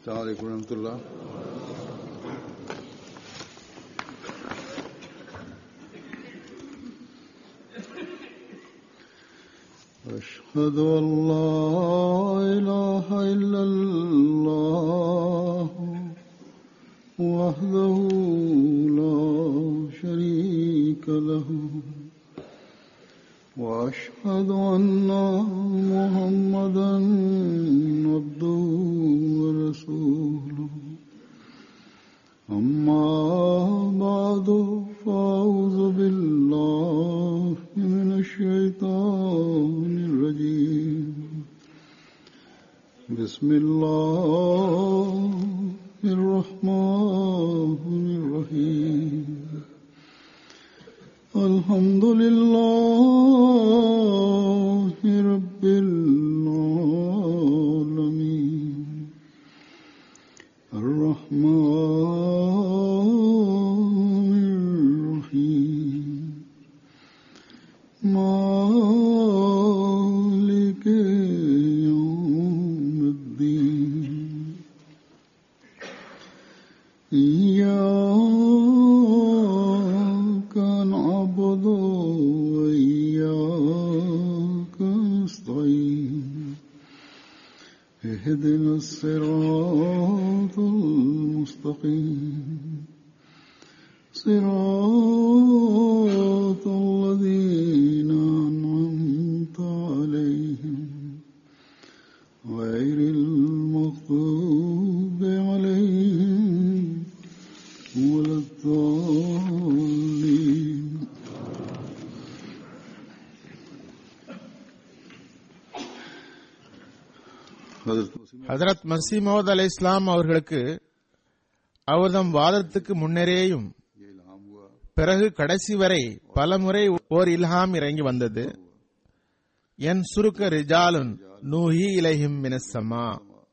السلام عليكم ورحمة الله أشهد أن لا إله إلا الله وحده لا شريك له وأشهد أن محمدا عبده ورسوله أما بعد فأعوذ بالله من الشيطان الرجيم بسم الله الرحمن الرحيم الحمد لله رب العالمين الرحمن الرحيم مالك يوم الدين إياك نعبد وإياك نستعين اهدنا الصراط المستقيم صراط الذين أنعمت عليهم غير المغضوب عليهم ولا الضالين حضرت مسلم ஹதரத் மசீமோத் அலை இஸ்லாம் அவர்களுக்கு அவர்தம் வாதத்துக்கு முன்னரேயும் ये इल्हाम हुआ பிறகு கடைசி வரை பலமுறை ஓர் இல்ஹாம் இறங்கி வந்தது என் சுருக்க ரிஜாலுன் நூஹி இலைஹிம் மினசமா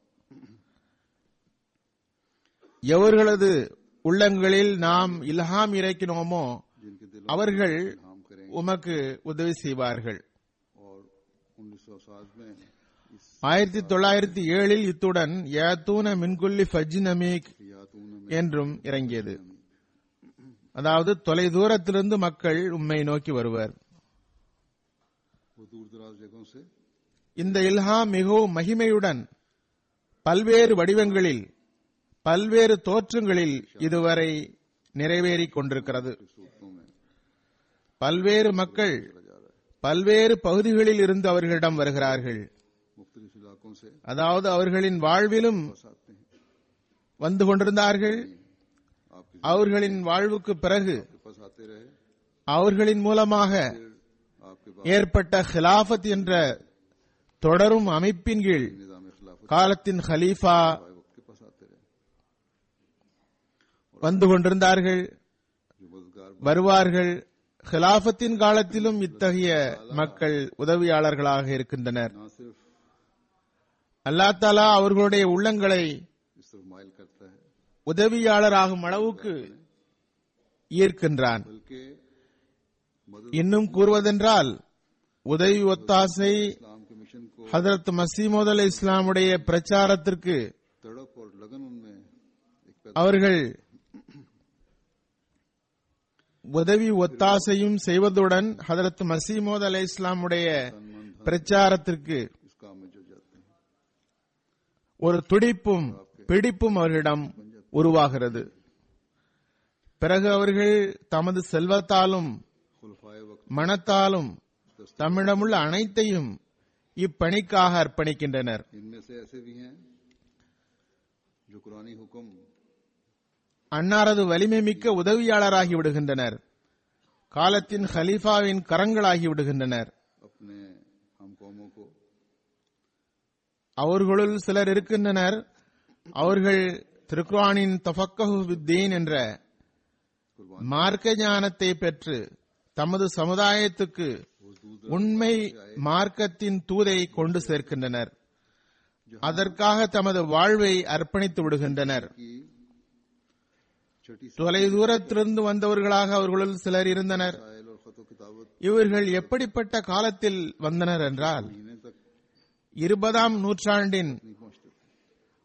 எவர்களது உள்ளங்களில் நாம் இல்ஹாம் இறக்கினோமோ जिनके दिलों அவர்கள் में इल्हाम करेंगे உமக்கு உதவி செய்வார்கள் और उन्नीस सौ सात में इस ஆயிரத்தி தொள்ளாயிரத்தி ஏழில் இத்துடன் யாத்தூன மின்குல்லி ஃபஜ்னமீக் यातून में என்றும் இறங்கியது அதாவது தொலை தூரத்திலிருந்து மக்கள் உம்மை நோக்கி வருவர் वो दूर दराज जगहों से இந்த இல்ஹாம் மிகவும் மகிமையுடன் பல்வேறு வடிவங்களில் பல்வேறு தோற்றங்களில் இதுவரை நிறைவேறிக் கொண்டிருக்கிறது सूरतों में பல்வேறு மக்கள் பல்வேறு பகுதிகளில் இருந்து அவர்களிடம் வருகிறார்கள் मुख्तलिफ इलाकों से அதாவது அவர்களின் வாழ்விலும் बस आते हैं வந்து கொண்டிருந்தார்கள் आपके அவர்களின் வாழ்வுக்கு பிறகு पास आते रहे அவர்களின் மூலமாக आपके बाद ஏற்பட்ட ஹிலாஃபத் என்ற தொடரும் அமைப்பின் கீழ் निजाम खिलाफत காலத்தின் ஹலீஃபா वक्त के पास आते रहे வந்து கொண்டிருந்தார்கள் जो मददगार வருவார்கள் ஹிலாஃபத்தின் காலத்திலும் இத்தகைய மக்கள் உதவியாளர்களாக இருக்கின்றனர் न सिर्फ அல்லா தாலா அவர்களுடைய உள்ளங்களை इस तरफ माइल करता है உதவியாளராகும் அளவுக்கு ஈர்க்கின்றான் बल्कि मदद இன்னும் கூறுவதென்றால் உதவி ஒத்தாசை इस्लाम के मिशन को ஹதரத் மசீமோத் அலை இஸ்லாமுடைய பிரச்சாரத்திற்கு तड़प और लगन उनमें एक पैदा அவர்கள் உதவி ஒத்தாசையும் செய்வதுடன் ஹதரத் மசீமோத் அலை இஸ்லாமுடைய பிரச்சாரத்திற்கு इस काम में जुड़ जाते हैं ஒரு துடிப்பும் பிடிப்பும் அவர்களிடம் உருவாகிறது பிறகு அவர்கள் தமது செல்வத்தாலும் खुलफाए वक्त மனத்தாலும் தம்மிடமுள்ள அனைத்தையும் இப்பணிக்காக அர்ப்பணிக்கின்றனர் इनमें से ऐसे भी हैं जो कुरानी हुक्म அன்னாரது வலிமை மிக்க உதவியாளராகி விடுகின்றனர் காலத்தின் ஹலீஃபாவின் கரங்களாகி விடுகின்றனர் अपने हम कौमों को அவர்களுள் சிலர் இருக்கின்றனர் அவர்கள் திருக்குரானின் தஃபக்கஹு வித்தீன் என்ற மார்க்க ஞானத்தை பெற்று தமது சமுதாயத்துக்கு உண்மை மார்க்கத்தின் தூதை கொண்டு சேர்க்கின்றனர் அதற்காக தமது வாழ்வை அர்ப்பணித்து விடுகின்றனர் की छठी தொலை தூரத்திலிருந்து வந்தவர்களாக அவர்களுள் சிலர் இருந்தனர் साइल और खतो किताबत இவர்கள் எப்படிப்பட்ட காலத்தில் வந்தனர் என்றால் महीने तक இருபதாம் நூற்றாண்டின் नहीं पहुंचते थे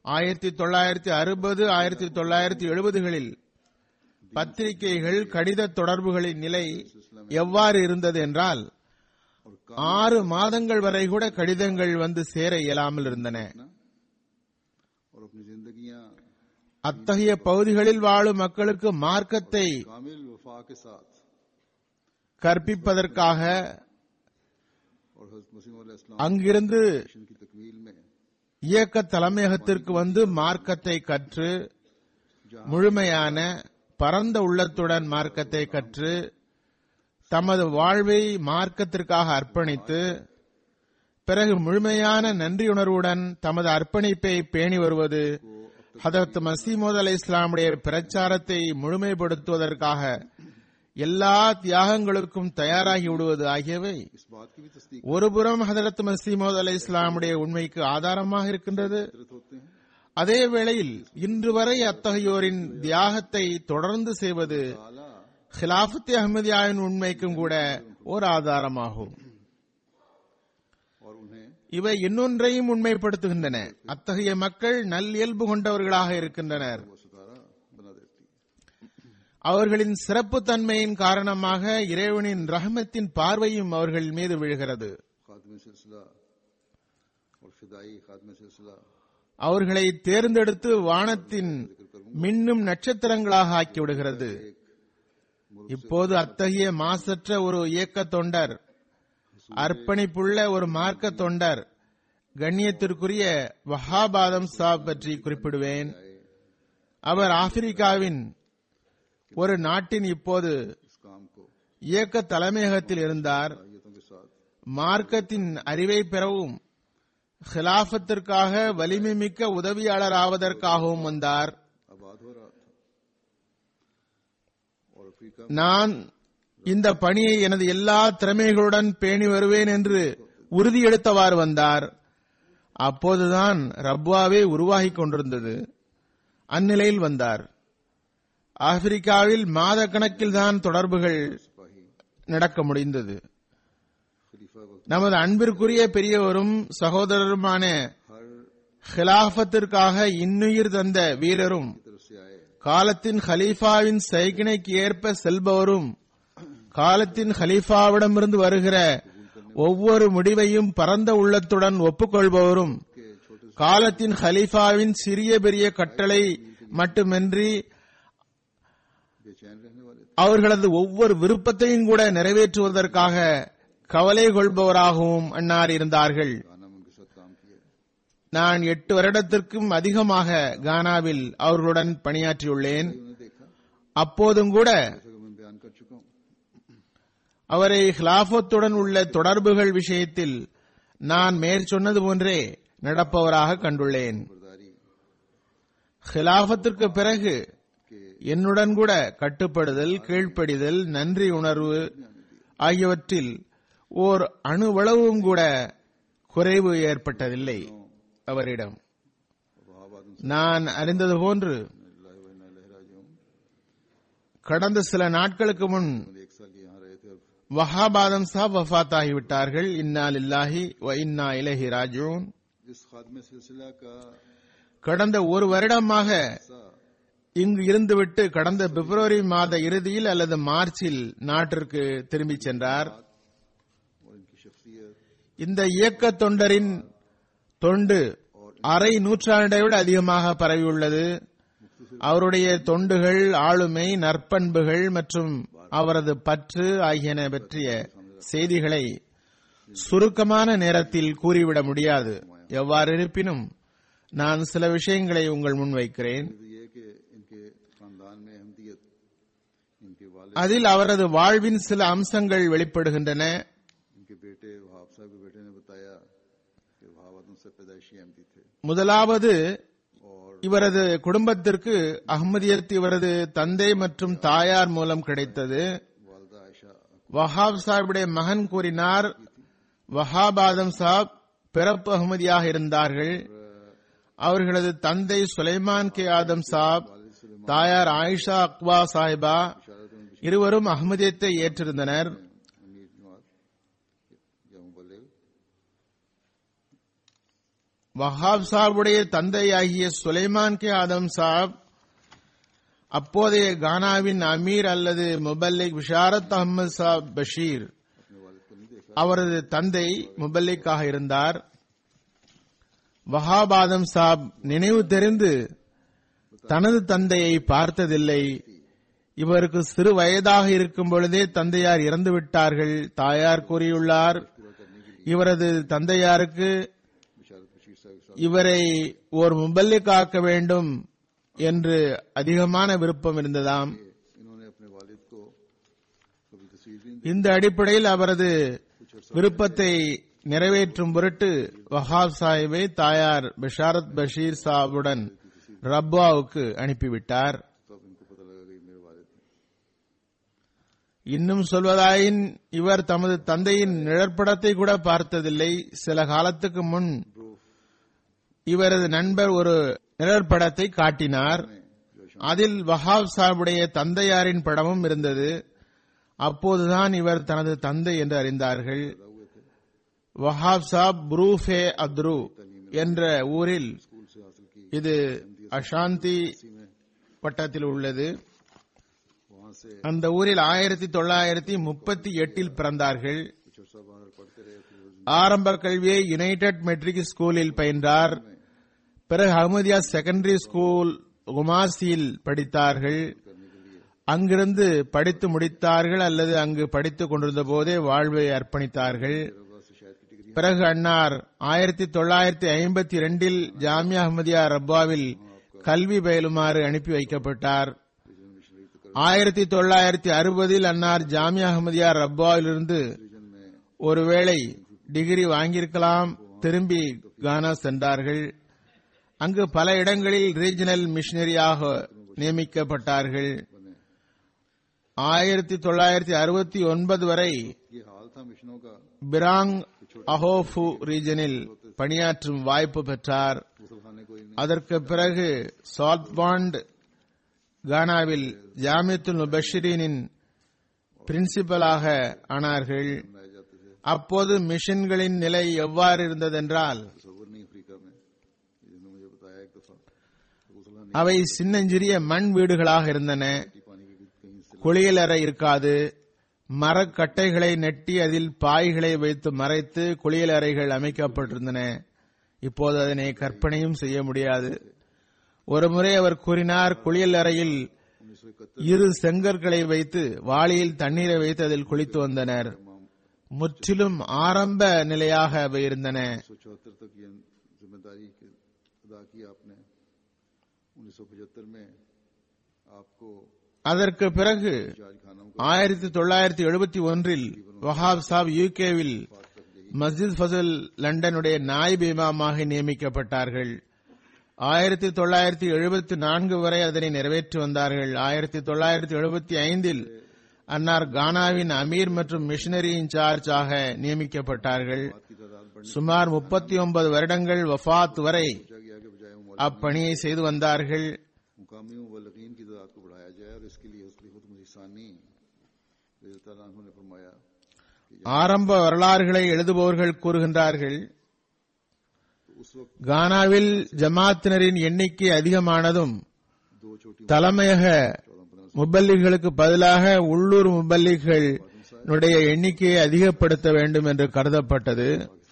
ஆயிரத்தி தொள்ளாயிரத்தி அறுபது ஆயிரத்தி தொள்ளாயிரத்தி எழுபதுகளில் பத்திரிகைகள் கடித தொடர்புகளின் நிலை எவ்வாறு இருந்தது என்றால் और ஆறு மாதங்கள் வரை கூட கடிதங்கள் வந்து சேர இயலாமல் இருந்தன काटना और अपनी जिंदगियां அத்தகைய பகுதிகளில் வாழும் மக்களுக்கு மார்க்கத்தை कामिल वफा के साथ கற்பிப்பதற்காக और हजरत मसीह इस्लाम அங்கிருந்து की तकमील में இயக்க தலைமையகத்திற்கு வந்து மார்க்கத்தை கற்று முழுமையான பரந்த உள்ளத்துடன் மார்க்கத்தை கற்று தமது வாழ்வை மார்க்கத்திற்காக அர்ப்பணித்து பிறகு முழுமையான நன்றியுணர்வுடன் தமது அர்ப்பணிப்பை பேணி வருவது ஹதரத் மசீமோத் அலை இஸ்லாமுடைய பிரச்சாரத்தை முழுமைப்படுத்துவதற்காக எல்லா தியாகங்களுக்கும் தயாராகி விடுவது ஆகியவை इस बात की भी तस्दीक ஒருபுறம் ஹதரத் மசீமோத் அலை இஸ்லாமுடைய உண்மைக்கு ஆதாரமாக இருக்கின்றது होते हैं அதே வேளையில் இன்று வரை அத்தகையோரின் தியாகத்தை தொடர்ந்து செய்வது ताला ஹிலாஃபத் அஹமதியாவின் உண்மைக்கும் கூட ஓர் ஆதாரமாகும் और उन्हें இவை இன்னொன்றையும் உண்மைப்படுத்துகின்றன அத்தகைய மக்கள் நல்லியல்பு கொண்டவர்களாக இருக்கின்றனர் वो सितारा बना देती है அவர்களின் சிறப்பு தன்மையின் காரணமாக இறைவனின் ரஹமத்தின் பார்வையும் அவர்கள் மீது விழுகிறது खात्म सिलसिला और फिदाई खात्म सिलसिला அவர்களை தேர்ந்தெடுத்து வானத்தின் மின்னும் நட்சத்திரங்களாக ஆக்கிவிடுகிறது இப்போது அத்தகைய மாசற்ற ஒரு இயக்க தொண்டர் அர்ப்பணிப்புள்ள ஒரு மார்க்க தொண்டர் கண்ணியத்திற்குரிய வஹாபாதம் சாப் பற்றி குறிப்பிடுவேன் அவர் ஆப்பிரிக்காவின் ஒரு நாட்டின் இப்போது इस काम को இயக்க தலைமையகத்தில் இருந்தார் आयतों के साथ மார்க்கத்தின் அறிவை பெறவும் ஹிலாஃபத்திற்காக வலிமை மிக்க உதவியாளர் ஆவதற்காகவும் வந்தார் आबाद हो रहा था और अफ्रीका நான் இந்த பணியை எனது எல்லா திறமைகளுடன் பேணி வருவேன் என்று உறுதியெடுத்தவாறு வந்தார் அப்போதுதான் ரப்வாவே உருவாகிக் கொண்டிருந்தது அந்நிலையில் வந்தார் ஆப்பிரிக்காவில் மாத கணக்கில் தான் தொடர்புகள் सिपाही நடக்க முடிந்தது खलीफा वक्त நமது அன்பிற்குரிய பெரியவரும் சகோதரருமான हर ஹிலாஃபத்திற்காக இன்னுயிர் தந்த வீரரும் तरफ से आए காலத்தின் ஹலீஃபாவின் சைக்கிணைக்கு ஏற்ப செல்பவரும் காலத்தின் ஹலீஃபாவிடமிருந்து வருகிற ஒவ்வொரு முடிவையும் பரந்த உள்ளத்துடன் ஒப்புக்கொள்பவரும் के छोटे காலத்தின் ஹலீஃபாவின் சிறிய பெரிய கட்டளை மட்டுமின்றி बेचैन रहने वाले थे அவர்களது ஒவ்வொரு விருப்பத்தையும் கூட நிறைவேற்றுவதற்காக கவலை கொள்பவராகவும் அன்னார் இருந்தார்கள் गाना में उनके साथ काम किया நான் எட்டு வருடத்திற்கும் அதிகமாக கானாவில் அவர்களுடன் பணியாற்றியுள்ளேன் उन्हें देखा அப்போதும் கூட जैसा कि मैं बयान कर चुका हूँ அவரை ஹிலாஃபத்துடன் உள்ள தொடர்புகள் விஷயத்தில் நான் மேற்சொன்னது போன்றே நடப்பவராக கண்டுள்ளேன் बरदारी ஹிலாஃபத்திற்கு பிறகு के என்னுடன் கூட கட்டுப்படுதல் கீழ்ப்படிதல் நன்றி உணர்வு ஆகியவற்றில் ஓர் அணுவளவும் கூட குறைவு ஏற்பட்டதில்லை அவரிடம் वहाबाद நான் அறிந்தது போன்று लहराजूम கடந்த சில நாட்களுக்கு முன் एक साल यहाँ रहे थे और வஹாபாதம் சாப் வஃத் ஆகிவிட்டார்கள் இன்னா லில்லாஹி வ இன்னா இலஹி ராஜூன் इस खात्म सिलसिला का கடந்த ஒரு வருடமாக सा இங்கு இருந்துவிட்டு கடந்த பிப்ரவரி மாத இறுதியில் அல்லது மார்ச்சில் நாட்டிற்கு திரும்பிச் சென்றார் और इनकी शख्सियत இந்த இயக்க தொண்டரின் தொண்டு அரை நூற்றாண்டை விட அதிகமாக பரவியுள்ளது அவருடைய தொண்டுகள் ஆளுமை நற்பண்புகள் மற்றும் அவரது பற்று ஆகியன பற்றிய செய்திகளை சுருக்கமான நேரத்தில் கூறிவிட முடியாது எவ்வாறு இருப்பினும் நான் சில விஷயங்களை உங்கள் முன் வைக்கிறேன் तो ये कि इनके खानदान में अहमदियत इनके वाले அதில் அவரது வாழ்வின் சில அம்சங்கள் வெளிப்படுகின்றன इनके बेटे वहाब साहब के बेटे ने बताया कि वहाब उनसे पैदाइशी अहमदी थे முதலாவது और இவரது குடும்பத்திற்கு அஹ்மதியத் இவரது தந்தை மற்றும் தாயார் மூலம் கிடைத்தது वालदा आयशा வஹாப் சாஹிபுடைய மகன் கூறினார் வஹாப் ஆதம் சாப் பிறப்பு அகமதியாக இருந்தார்கள் அவர்களது தந்தை சுலைமான் கே ஆதம் சாப் தாயார் ஆயிஷா அக்வா சாஹிபா இருவரும் அகமதியத்தை ஏற்றிருந்தனர் अमीर नवाज या मुबल्लिग வஹாப் சாஹுடைய தந்தையாகிய சுலைமான் கே ஆதம் சாப் அப்போதைய கானாவின் அமீர் அல்லது முபல்லிக் விஷாரத் அஹமது சாப் பஷீர் अपने वालिद को नहीं देखा அவரது தந்தை முபல்லிக்காக இருந்தார் வஹாப் ஆதம் சாப் நினைவு தெரிந்து தனது தந்தையை பார்த்ததில்லை இவருக்கு சிறு வயதாக இருக்கும் பொழுதே தந்தையார் இறந்து விட்டார்கள் தாயார் கூறியுள்ளார் இவரது தந்தையாருக்கு बिशारत बशीर साहब के साथ இவரை ஓர் முபல்லிக்காக்க வேண்டும் என்று அதிகமான விருப்பம் இருந்ததாம் इन्होंने अपने वालिद को कभी तस्वीर भी नहीं இந்த அடிப்படையில் அவரது விருப்பத்தை நிறைவேற்றும் பொருட்டு வஹாப் சாஹிபை தாயார் பிஷாரத் பஷீர் சாஹுடன் ரப்வாவுக்கு அனுப்பிவிட்டார் तब इनको पता लगा कि मेरे वालिद हैं। இன்னும் சொல்வதாயின் இவர் தமது தந்தையின் நிழற்படத்தை கூட பார்த்ததில்லை சில காலத்துக்கு முன் இவரது நண்பர் ஒரு நிழற்படத்தை காட்டினார் அதில் வஹாப் சாஹிபுடைய தந்தையாரின் படமும் இருந்தது அப்போதுதான் இவர் தனது தந்தை என்று அறிந்தார்கள் வஹாப் சாப் புரூஃபே அத்ரு என்ற ஊரில் स्कूल से हासिल की இது அஷாந்தி में வட்டத்தில் உள்ளது वहां से அந்த ஊரில் ஆயிரத்தி தொள்ளாயிரத்தி முப்பத்தி எட்டில் பிறந்தார்கள் कुछ अर्सा बाहर पढ़ते रहे फिर वो ஆரம்ப கல்வியை யுனைடெட் மெட்ரிக் ஸ்கூலில் பயின்றார் பிறகு அஹமதியா செகண்டரி ஸ்கூல் குமாசியில் படித்தார்கள் அங்கிருந்து படித்து முடித்தார்கள் அல்லது அங்கு படித்துக் கொண்டிருந்த போதே வாழ்வை அர்ப்பணித்தார்கள் रबा से शायद की डिग्री பிறகு அன்னார் ஆயிரத்தி தொள்ளாயிரத்தி ஐம்பத்தி ரெண்டில் ஜாமியா அஹமதியா ரப்பாவில் கல்வி பயிலுமாறு அனுப்பி வைக்கப்பட்டார் मिशनरी तो ஆயிரத்தி தொள்ளாயிரத்தி அறுபதில் அன்னார் ஜாமியா அஹமதியா ரப்பாவிலிருந்து रीजन में ஒருவேளை டிகிரி வாங்கியிருக்கலாம் திரும்பி கானா சென்றார்கள் அங்கு பல இடங்களில் ரீஜனல் மிஷனரியாக நியமிக்கப்பட்டார்கள் ஆயிரத்தி தொள்ளாயிரத்தி அறுபத்தி ஒன்பது வரை ये हाल था मिशनों का பிராங் அஹோஃபு ரீஜனில் பணியாற்றும் வாய்ப்பு பெற்றார் मुसलखाने कोई नहीं அதற்கு பிறகு சால்ட்பாண்ட் கானாவில் ஜாமியத்துல் முபஷிரீனின் பிரின்சிபலாக ஆனார்கள் बनाए जाते थे அப்போது மிஷன்களின் நிலை எவ்வாறு இருந்ததென்றால் तस्वर नहीं अफ्रीका में जिन्होंने मुझे बताया एक दफा तो मुसलमान அவை சின்னஞ்சிறிய மண் வீடுகளாக இருந்தன रोटी पानी की भी कहीं से குளியலறை இருக்காது மரக்கட்டைகளை நெட்டி அதில் பாய்களை வைத்து மறைத்து குளியலறைகள் அமைக்கப்பட்டிருந்தன இப்போது அதனை கற்பனையும் செய்ய முடியாது ஒருமுறை அவர் கூறினார் குளியலறையில் उन्नीस सौ इकहत्तर இரு செங்கற்களை வைத்து வாளியில் தண்ணீரை வைத்து அதில் குளித்து வந்தனர் முற்றிலும் ஆரம்ப நிலையாக அவை இருந்தன सौ चौहत्तर तक ये जिम्मेदारी के- अदा की आपने उन्नीस सौ पचहत्तर में आपको அதற்கு பிறகு जाज खानों को ஆயிரத்தி தொள்ளாயிரத்தி எழுபத்தி ஒன்றில் வஹாப் சாப் யூகேவில் மஸ்ஜித் ஃபசல் லண்டனுடைய நாயிப் இமாமாக நியமிக்கப்பட்டார்கள் ஆயிரத்தி தொள்ளாயிரத்தி எழுபத்தி நான்கு வரை அதனை நிறைவேற்றி வந்தார்கள் ஆயிரத்தி தொள்ளாயிரத்தி எழுபத்தி ஐந்தில் அன்னார் கானாவின் அமீர் மற்றும் மிஷனரி இன்சார்ஜாக நியமிக்கப்பட்டார்கள் की तादाद बढ़ने சுமார் முப்பத்தி ஒன்பது வருடங்கள் வஃபாத் வரை लग गया कि बजाय அப்பணியை செய்து வந்தார்கள் मुकामी मुबलकिन की तादाद को बढ़ाया जाए और इसके लिए उसकी खुद मुसानी ने फरमाया ஆரம்ப வரலாறுகளை எழுதுபவர்கள் கூறுகின்றார்கள் तो उस वक्त கானாவில் ஜமாத்தினரின் எண்ணிக்கை அதிகமானதும் दो छोटी தலைமையக முபல்லிகளுக்கு பதிலாக உள்ளூர் முபல்லிகள் எண்ணிக்கையை அதிகப்படுத்த வேண்டும் என்று கருதப்பட்டது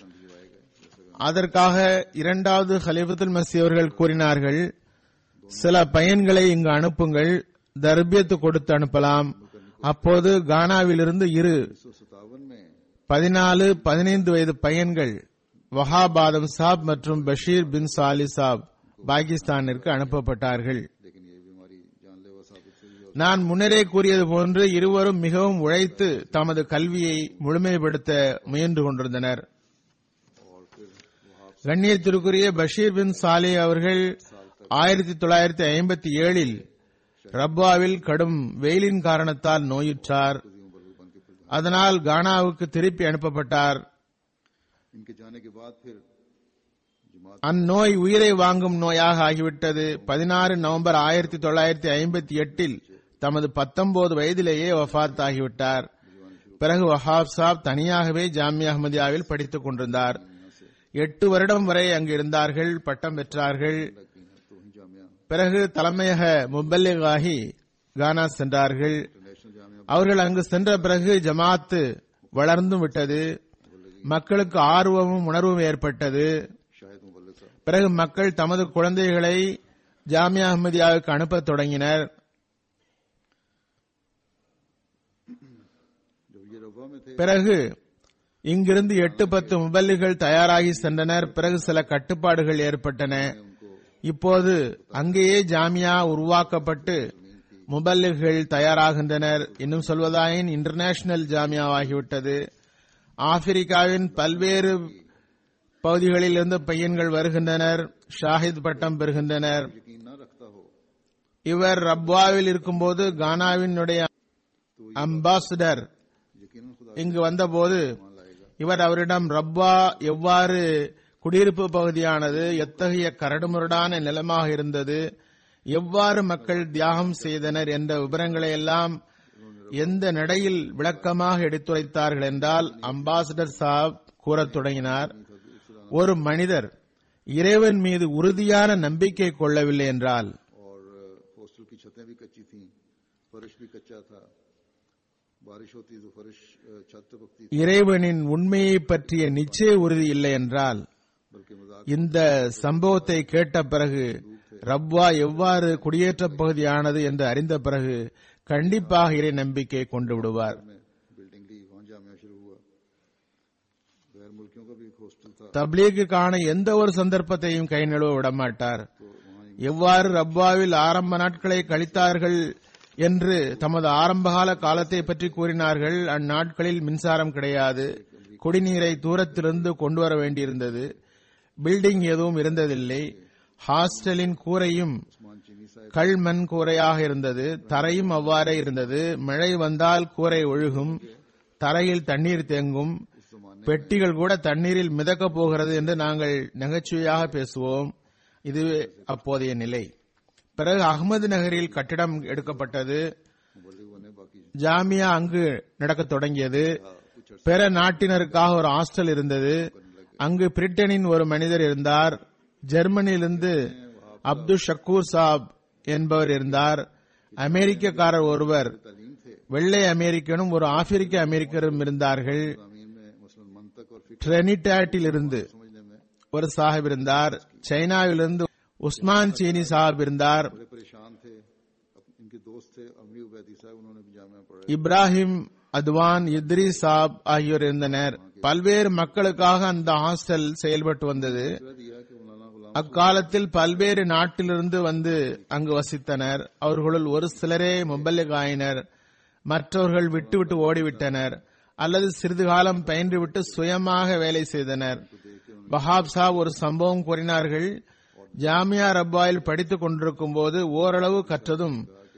அதற்காக இரண்டாவது ஹலிஃபத்துல் மசி அவர்கள் கூறினார்கள் சில பையன்களை இங்கு அனுப்புங்கள் தர்பியத்து கொடுத்து அனுப்பலாம் அப்போது கானாவிலிருந்து இரு सौ सतावन में பதினாலு பதினைந்து வயது பையன்கள் வஹாபாதம் சாப் மற்றும் பஷீர் பின் சாலி சாப் பாகிஸ்தானிற்கு அனுப்பப்பட்டார்கள் लेकिन ये बीमारी जानलेवा साबित हुई और நான் முன்னரே கூறியது போன்று இருவரும் மிகவும் உழைத்து தமது கல்வியை முழுமைப்படுத்த முயன்று கொண்டிருந்தனர் கண்ணியத்திற்குரிய பஷீர் பின் சாலே அவர்கள் ஆயிரத்தி தொள்ளாயிரத்தி ஐம்பத்தி ஏழில் ரப்பாவில் கடும் வெயிலின் காரணத்தால் நோயுற்றார் அதனால் கானாவுக்கு திருப்பி அனுப்பப்பட்டார் इनके जाने के बाद फिर जमात அந்நோய் உயிரை வாங்கும் நோயாக ஆகிவிட்டது பதினாறு நவம்பர் ஆயிரத்தி தொள்ளாயிரத்தி ஐம்பத்தி எட்டில் தமது பத்தொன்பது வயதிலேயே வஃத் ஆகிவிட்டார் பிறகு வஹாப் சாப் தனியாகவே ஜாமியா அஹமதியாவில் படித்துக் கொண்டிருந்தார் எட்டு வருடம் வரை அங்கு இருந்தார்கள் பட்டம் பெற்றார்கள் लग गई हैं तो वहीं जामिया பிறகு தலைமையக முப்பல்லிகாகி கானா சென்றார்கள் इंटरनेशनल जामिया அவர்கள் அங்கு சென்ற பிறகு ஜமாத்து வளர்ந்தும் விட்டது மக்களுக்கு ஆர்வமும் உணர்வும் ஏற்பட்டது शाहिद मुबल्लिग साहब பிறகு மக்கள் தமது குழந்தைகளை ஜாமியா அஹ்மதியாவுக்கு அனுப்பத் தொடங்கினர் जब ये रवा में थे பிறகு இங்கிருந்து எட்டு பத்து முபல்லிகள் தயாராகி சென்றனர் பிறகு சில கட்டுப்பாடுகள் ஏற்பட்டன उनको இப்போது அங்கேயே ஜாமியா உருவாக்கப்பட்டு முபல்லிகள் தயாராகின்றனர் இன்னும் சொல்வதாயின் இன்டர்நேஷனல் ஜாமியாவாகிவிட்டது ஆப்பிரிக்காவின் பல்வேறு பகுதிகளில் இருந்து பையன்கள் வருகின்றனர் ஷாஹித் பட்டம் பெறுகின்றனர் यकीन न रखता हो இவர் ரப்வாவில் இருக்கும்போது கானாவினுடைய அம்பாசிடர் यकीन खुदा இங்கு வந்தபோது मान लाएगा இவர் அவரிடம் ரப்பா எவ்வாறு குடியிருப்பு பகுதியானது எத்தகைய கரடுமுரடான நிலமாக இருந்தது எவ்வாறு மக்கள் தியாகம் செய்தனர் என்ற விவரங்களை எல்லாம் எந்த நடையில் விளக்கமாக எடுத்துரைத்தார்கள் என்றால் அம்பாசிடர் சாப் கூறத் தொடங்கினார் ஒரு மனிதர் இறைவன் மீது உறுதியான நம்பிக்கை கொள்ளவில்லை என்றால் और हॉस्टल की छतें भी कच्ची थीं फर्श भी कच्चा था बारिश होती तो फर्श अ, छत टपकती थी இறைவனின் உண்மையை பற்றிய நிச்சய உறுதி இல்லை என்றால் बल्कि मजाक இந்த சம்பவத்தை கேட்ட பிறகு ரப்வா எவ்வாறு குடியேற்ற பகுதியானது என்று அறிந்த பிறகு கண்டிப்பாக இறை நம்பிக்கை கொண்டு விடுவார் में बिल्डिंग ली वहां जामिया शुरू हुआ गैर मुल्कियों का भी एक हॉस्टल था தப்லீகுக்கான எந்த ஒரு சந்தர்ப்பத்தையும் கை நழுவ விடமாட்டார் तो वहां எவ்வாறு ரப்வாவில் ஆரம்ப நாட்களை கழித்தார்கள் என்று தமது ஆரம்பகால காலத்தை பற்றி கூறினார்கள் அந்நாட்களில் மின்சாரம் கிடையாது குடிநீரை தூரத்திலிருந்து கொண்டு வர வேண்டியிருந்தது பில்டிங் எதுவும் இருந்ததில்லை ஹாஸ்டலின் கூரையும் उस्मान चीनी साहब கல் மண் கூரையாக இருந்தது தரையும் அவ்வாறே இருந்தது மழை வந்தால் கூரை ஒழுகும் தரையில் தண்ணீர் தேங்கும் उस जमाने பெட்டிகள் கூட தண்ணீரில் மிதக்கப் போகிறது என்று நாங்கள் நகைச்சுவையாக பேசுவோம் இது அப்போதைய நிலை பிறகு அகமது நகரில் கட்டிடம் எடுக்கப்பட்டது मुबल्लिगों ने बाकी ஜாமியா அங்கு நடக்கத் தொடங்கியது कुछ अर्से பிற நாட்டினருக்காக ஒரு ஹாஸ்டல் இருந்தது அங்கு பிரிட்டனின் ஒரு மனிதர் இருந்தார் ஜெர்மனியிலிருந்து அப்துல் ஷக்கூர் சாப் என்பவர் இருந்தார் அமெரிக்கக்காரர் ஒருவர் तालीम थे வெள்ளை அமெரிக்கனும் ஒரு ஆப்பிரிக்க அமெரிக்கரும் இருந்தார்கள் जमीन में मसलन मंतक और फिक्र ட்ரெனிடாட்டில் இருந்து समझने में ஒரு சாஹிப் இருந்தார் சைனாவிலிருந்து உஸ்மான் சீனி சாஹிப் இருந்தார் बड़े परेशान थे अब इनके दोस्त थे अमरी उबैदी साहब उन्होंने भी जामिया पढ़ा இப்ராஹிம் அத்வான் இத்ரி சாப் ஆகியோர் இருந்தனர் பல்வேறு மக்களுக்காக அந்த ஹாஸ்டல் செயல்பட்டு வந்தது फैसला दिया कि मौलाना गुलाम அக்காலத்தில் பல்வேறு நாட்டிலிருந்து வந்து அங்கு வசித்தனர் அவர்களுள் ஒரு சிலரே முபல்லிகாயினர் மற்றவர்கள் விட்டுவிட்டு ஓடிவிட்டனர் அல்லது சிறிது காலம் பயின்றுவிட்டு சுயமாக வேலை செய்தனர் வஹாப் சாப் ஒரு சம்பவம் கூறினார்கள் ஜாமியா ரப்பாயில் படித்துக் கொண்டிருக்கும் போது ஓரளவு கற்றதும்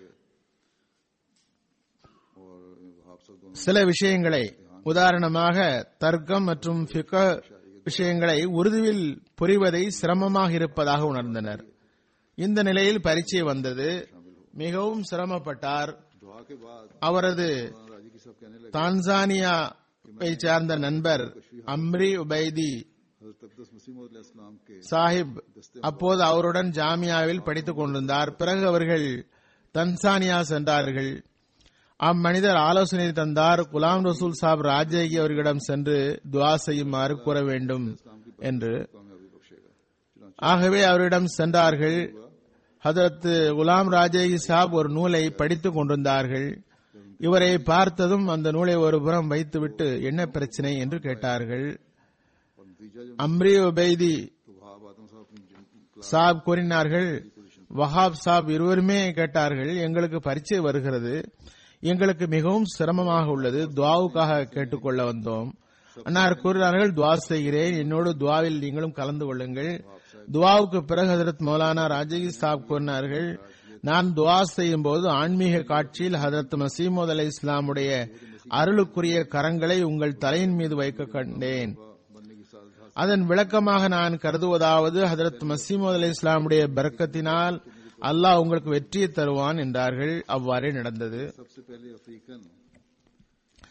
और हाफसा दोनों சில விஷயங்களை உதாரணமாக தர்க்கம் மற்றும் ஃபிக விஷயங்களை உருதுவில் புரிவதை சிரமமாக இருப்பதாக உணர்ந்தனர் இந்த நிலையில் பரீட்சை வந்தது மிகவும் சிரமப்பட்டார் दुआ के बाद அவரது मौलाना राजी की साहब कहने लगे தான்சானியாவை சேர்ந்த நண்பர் அம்ரி உபைதி हजरत अब्दुस मसीम इस्लाम के சாஹிப் அப்போது அவருடன் ஜாமியாவில் படித்துக் கொண்டிருந்தார் பிறகு அவர்கள் தன்சானியா சென்றார்கள் அம்மனிதர் ஆலோசனை தந்தார் குலாம் ரசூல் சாப் ராஜேகி அவர்களிடம் சென்று துவா செய்யுமாறு கூற வேண்டும் என்று कामयाबी बख्शेगा चुनांचे ஆகவே அவரிடம் சென்றார்கள் ஹதரத் குலாம் ராஜேகி சாப் ஒரு நூலை படித்துக் கொண்டிருந்தார்கள் இவரை பார்த்ததும் அந்த நூலை ஒரு புறம் வைத்துவிட்டு என்ன பிரச்சனை என்று கேட்டார்கள் और नतीजा जो அம்ரி உபைதி तो वहाब आदम साहब अपनी जिन- சாப் கூறினார்கள் வஹாப் சாப் இருவருமே கேட்டார்கள் எங்களுக்கு பரீட்சை வருகிறது எங்களுக்கு மிகவும் சிரமமாக உள்ளது துவாவுக்காக கேட்டுக்கொள்ள வந்தோம் அன்னார் கூறினார்கள் துவா செய்கிறேன் என்னோடு துவாவில் நீங்களும் கலந்து கொள்ளுங்கள் துவாவுக்கு பிறகு ஹதரத் மௌலானா ராஜகி சாப் கூறினார்கள் நான் துவா செய்யும் போது ஆன்மீக காட்சியில் ஹதரத் மசீமோத் அலை இஸ்லாமுடைய அருளுக்குரிய கரங்களை உங்கள் தலையின் மீது வைக்க கண்டேன் बनने की साथ அதன் விளக்கமாக நான் கருதுவதாவது ஹதரத் மசீமது அலி இஸ்லாமுடைய பரக்கத்தினால் அல்லாஹ் உங்களுக்கு வெற்றியை தருவான் என்றார்கள் அவ்வாறே நடந்தது सबसे पहले अफ्रीकन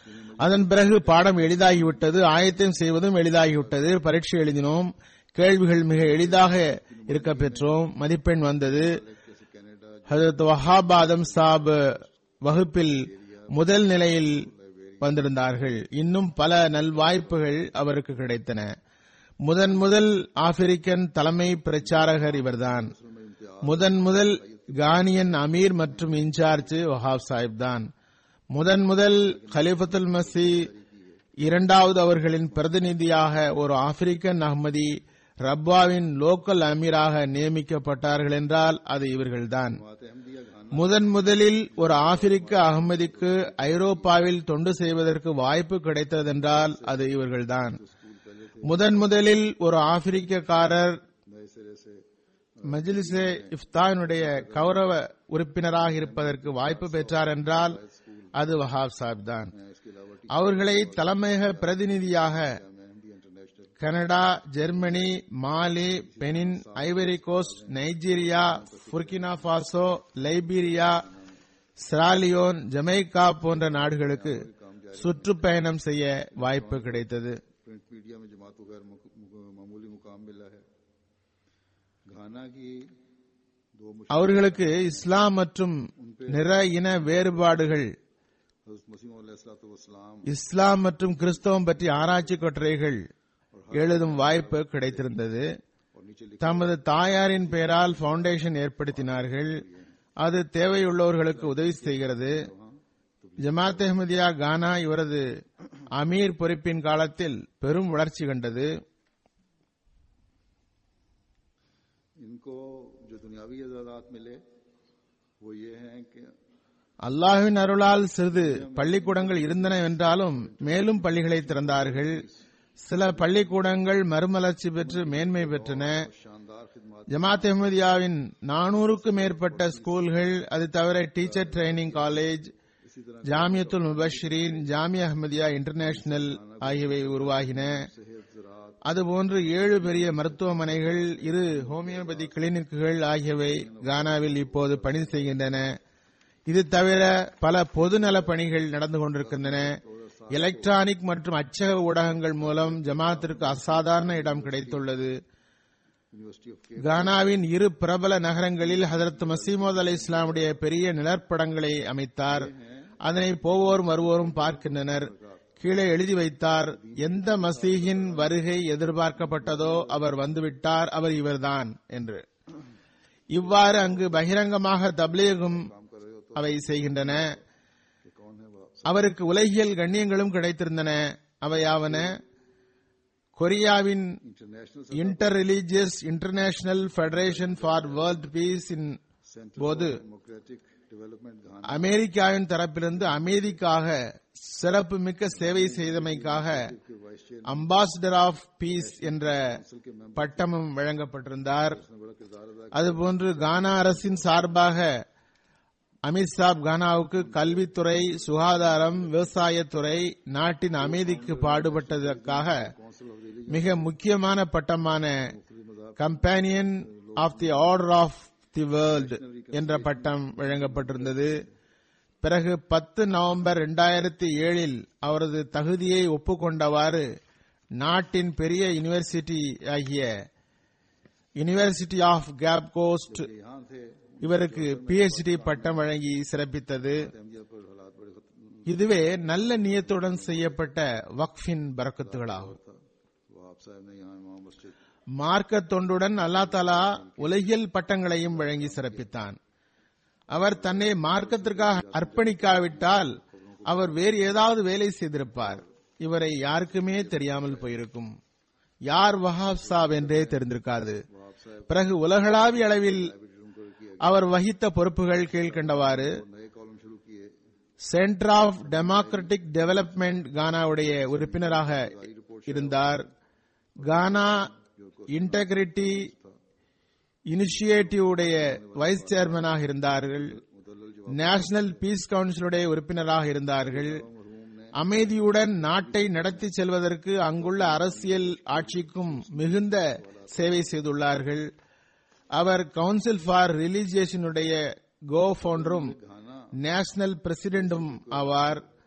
அதன் பிறகு பாடம் எளிதாகிவிட்டது ஆயத்தம் செய்வதும் எளிதாகிவிட்டது பரீட்சை எழுதினோம் கேள்விகள் மிக எளிதாக இருக்க பெற்றோம் மதிப்பெண் வந்தது जैसे कनाडा ஹசரத் வஹாப் ஆதம் சாப் வகுப்பில் முதல் நிலையில் வந்திருந்தார்கள் இன்னும் பல நல்வாய்ப்புகள் அவருக்கு கிடைத்தன முதன் முதல் ஆப்பிரிக்கன் தலைமை பிரச்சாரகர் இவர்தான் முதன் முதல் கானியன் அமீர் மற்றும் இன்சார்ஜ் வஹாப் சாஹிப் தான் முதன் முதல் கலிஃபத்துல் மசி இரண்டாவது அவர்களின் பிரதிநிதியாக ஒரு ஆப்பிரிக்கன் அஹ்மதி ரப்பாவின் லோக்கல் அமீராக நியமிக்கப்பட்டார்கள் என்றால் அது இவர்கள்தான் बात अहमदिया खाना முதன் முதலில் ஒரு ஆப்பிரிக்க அகமதிக்கு ஐரோப்பாவில் தொண்டு செய்வதற்கு வாய்ப்பு கிடைத்ததென்றால் அது இவர்கள்தான் முதன் முதலில் ஒரு ஆப்பிரிக்கக்காரர் नए सिरे से மஜ்லிஸே இஃப்தானுடைய கௌரவ உறுப்பினராக இருப்பதற்கு வாய்ப்பு பெற்றார் என்றால் அது வஹாப் சாஹிப் தான் मैं इसके अलावा टी அவர்களை தலைமையக பிரதிநிதியாக Ahmadi international Canada Germany Mali Benin Ivory Coast Nigeria Burkina Faso Liberia Sierra Leone Jamaica போன்ற நாடுகளுக்கு சுற்றுப்பயணம் செய்ய வாய்ப்பு கிடைத்தது प्रिंट मीडिया में जमात को गैर मुक- मुक- मामूली मुकाम मिला है घाना की दो मुश्किल அவர்களுக்கு இஸ்லாம் மற்றும் நிற இன வேறுபாடுகள் हजरत मसीम वसलाम இஸ்லாம் மற்றும் கிறிஸ்தவம் பற்றி ஆராய்ச்சி கட்டுரைகள் எழுதும் வாய்ப்பு கிடைத்திருந்தது और नीचे लिखा தமது தாயாரின் பெயரால் பவுண்டேஷன் ஏற்படுத்தினார்கள் அது தேவையுள்ளவர்களுக்கு உதவி செய்கிறது ஜமாத் அஹ்மதியா கானா இவரது அமீர் பொறுப்பின் காலத்தில் பெரும் வளர்ச்சி கண்டது इनको जो दुनियावी अजादात मिले वो ये हैं कि அல்லாஹ்வின் அருளால் சிறிது பள்ளிக்கூடங்கள் இருந்தன என்றாலும் மேலும் பள்ளிகளை திறந்தார்கள் சில பள்ளிக்கூடங்கள் மறுமலர்ச்சி பெற்று மேன்மை பெற்றன शानदार खिदमत ஜமாத் அஹ்மதியாவின் நானூறுக்கும் மேற்பட்ட ஸ்கூல்கள் அது தவிர டீச்சர் ட்ரைனிங் காலேஜ் इसी तरह ஜாமியத்துல் முபஷிரீன் ஜாமியா அஹ்மதியா இன்டர்நேஷனல் ஆகியவை உருவாகின सेहत ज़राअत அதுபோன்று ஏழு பெரிய மருத்துவமனைகள் இரு ஹோமியோபதி கிளினிக்குகள் ஆகியவை கானாவில் இப்போது பணி செய்கின்றன இது தவிர பல பொதுநல பணிகள் நடந்து கொண்டிருக்கின்றன எலக்ட்ரானிக் மற்றும் அச்சக ஊடகங்கள் மூலம் ஜமாத்திற்கு அசாதாரண இடம் கிடைத்துள்ளது यूनिवर्सिटी ऑफ केप கானாவின் இரு பிரபல நகரங்களில் ஹதரத் மசீமோத் அலை இஸ்லாமுடைய பெரிய நிழற்படங்களை அமைத்தார் அதனை போவோரும் வருவோரும் பார்க்கின்றனர் கீழே எழுதி வைத்தார் எந்த மசீகின் வருகை எதிர்பார்க்கப்பட்டதோ அவர் வந்துவிட்டார் அவர் இவர்தான் என்று இவ்வாறு அங்கு பகிரங்கமாக தப்லீகும் அவை செய்கின்றன कि कौन है वो அவருக்கு உலகியல் கண்ணியங்களும் கிடைத்திருந்தன அவையாவன கொரியாவின் international inter religious international federation for world peace in center போது डेमोक्रेटिक डेवलपमेंट घाना அமெரிக்காவின் தரப்பிலிருந்து அமைதிக்காக சிறப்புமிக்க சேவை செய்தமைக்காக के vice chair ambassador of peace என்ற के मेंबर பட்டமும் வழங்கப்பட்டிருந்தார் ने बड़ा किरदार अदा அதுபோன்று கானா அரசின் சார்பாக அமித்சாப் கானாவுக்கு கல்வித்துறை சுகாதாரம் விவசாயத்துறை நாட்டின் அமைதிக்கு பாடுபட்டதற்காக काउंसिल ऑफ रिलीजन மிக முக்கியமான பட்டமான companion of the order of the world என்ற பட்டம் வழங்கப்பட்டிருந்தது பிறகு பத்து நவம்பர் இரண்டாயிரத்தி ஏழில் அவரது தகுதியை ஒப்புக்கொண்டவாறு நாட்டின் பெரிய யுனிவர்சிட்டி ஆகிய யுனிவர்சிட்டி ஆஃப் கேப் கோஸ்ட் यहाँ थे இவருக்கு பிஎச்டி பட்டம் வழங்கி சிறப்பித்தது अहमदिया पर हालात बड़े खत- இதுவே நல்ல நியத்துடன் செய்யப்பட்ட வக்ஃபின் பரக்கத்துகளாகும் था वो आप साहब ने यहाँ इमाम मस्जिद மார்க்க தொண்டுடன் அல்லா தாலா உலகியல் பட்டங்களையும் வழங்கி சிறப்பித்தான் அவர் தன்னை மார்க்கத்திற்காக அர்ப்பணிக்காவிட்டால் அவர் வேறு ஏதாவது வேலை செய்திருப்பார் இவரை யாருக்குமே தெரியாமல் போயிருக்கும் யார் வஹாப் சாப் என்றே தெரிந்திருக்காது பிறகு உலகளாவிய அளவில் उनको किए அவர் வகித்த பொறுப்புகள் கீழ்கண்டவாறு नए कॉलम शुरू किए சென்டர் ஆஃப் டெமோக்ராட்டிக் டெவலப்மெண்ட் கானாவுடைய உறுப்பினராக இருந்தார் கானா இன்டெகிரிட்டி இனிஷியேட்டிவ் உடைய வைஸ் சேர்மனாக இருந்தார்கள் நேஷனல் பீஸ் கவுன்சிலுடைய உறுப்பினராக இருந்தார்கள் அமைதியுடன் நாட்டை நடத்தி செல்வதற்கு அங்குள்ள அரசியல் ஆட்சிக்கும் மிகுந்த சேவை செய்துள்ளார்கள் அவர் கவுன்சில் ஃபார் ரிலீஜியேஷனுடைய கோ ஃபவுண்டரும் நேஷனல் பிரசிடென்டும் ஆவார்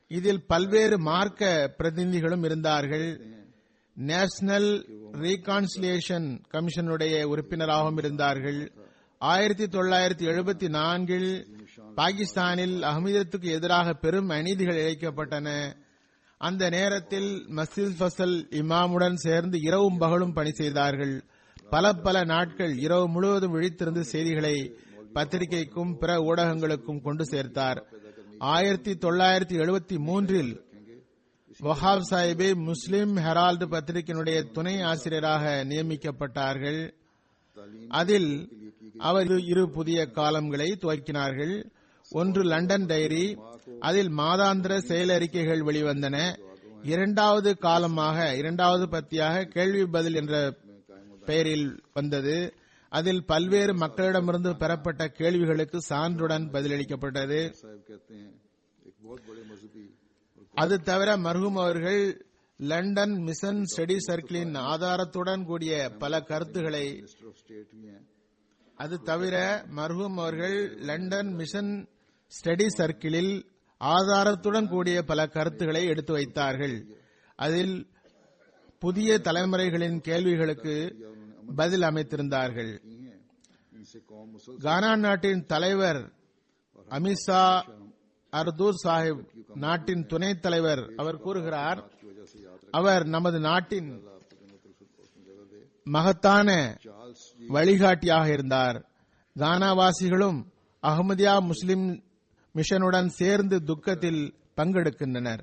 இதில் பல்வேறு மார்க்க பிரதிநிதிகளும் இருந்தார்கள் நேஷனல் ரீகான்சிலியேஷன் கமிஷனுடைய உறுப்பினராகவும் இருந்தார்கள் ஆயிரத்தி தொள்ளாயிரத்தி எழுபத்தி நான்கில் பாகிஸ்தானில் அகமீதத்துக்கு எதிராக பெரும் அநீதிகள் இழைக்கப்பட்டன அந்த நேரத்தில் மஸ்ஜித் ஃபசல் இமாமுடன் சேர்ந்து இரவும் பகலும் பணி செய்தார்கள் பல பல நாட்கள் இரவு முழுவதும் விழித்திருந்து செய்திகளை பத்திரிகைக்கும் பிற ஊடகங்களுக்கும் கொண்டு சேர்த்தார் ஆயிரத்தி தொள்ளாயிரத்தி எழுபத்தி மூன்றில் வஹாப் சாஹிபே முஸ்லிம் ஹெரால்டு பத்திரிகையினுடைய துணை ஆசிரியராக நியமிக்கப்பட்டார்கள் அதில் அவர் இரு புதிய காலங்களை துவக்கினார்கள் ஒன்று லண்டன் டைரி அதில் மாதாந்திர செயலறிக்கைகள் வெளிவந்தன இரண்டாவது காலமாக இரண்டாவது பத்தியாக கேள்வி பதில் என்ற பெயரில் வந்தது அதில் பல்வேறு மக்களிடமிருந்து பெறப்பட்ட கேள்விகளுக்கு சான்றுடன் பதிலளிக்கப்பட்டது साहब कहते हैं एक बहुत बड़े मजहबी और அது தவிர மர்ஹூம் அவர்கள் லண்டன் மிஷன் ஸ்டடி சர்க்கிளின் ஆதாரத்துடன் கூடிய பல கருத்துக்களை मिनिस्टर ऑफ स्टेट भी हैं அது தவிர மர்ஹூம் அவர்கள் லண்டன் மிஷன் ஸ்டடி சர்க்கிளில் ஆதாரத்துடன் கூடிய பல கருத்துக்களை எடுத்து வைத்தார்கள் அதில் புதிய தலைமுறைகளின் கேள்விகளுக்கு பதில் அமைத்திருந்தார்கள் की हैं इनसे कौम मुसलसल கானா நாட்டின் தலைவர் அமித்ஷா அர்தூர் சாஹிப் நாட்டின் துணைத் தலைவர் அவர் கூறுகிறார் की वजह से याद அவர் நமது நாட்டின் रखा आपको जन्नत उसमें जगह दे மகத்தான चार्ल्स जी வழிகாட்டியாக இருந்தார் கானாவாசிகளும் அகமதியா முஸ்லிம் மிஷனுடன் சேர்ந்து துக்கத்தில் பங்கெடுக்கின்றனர்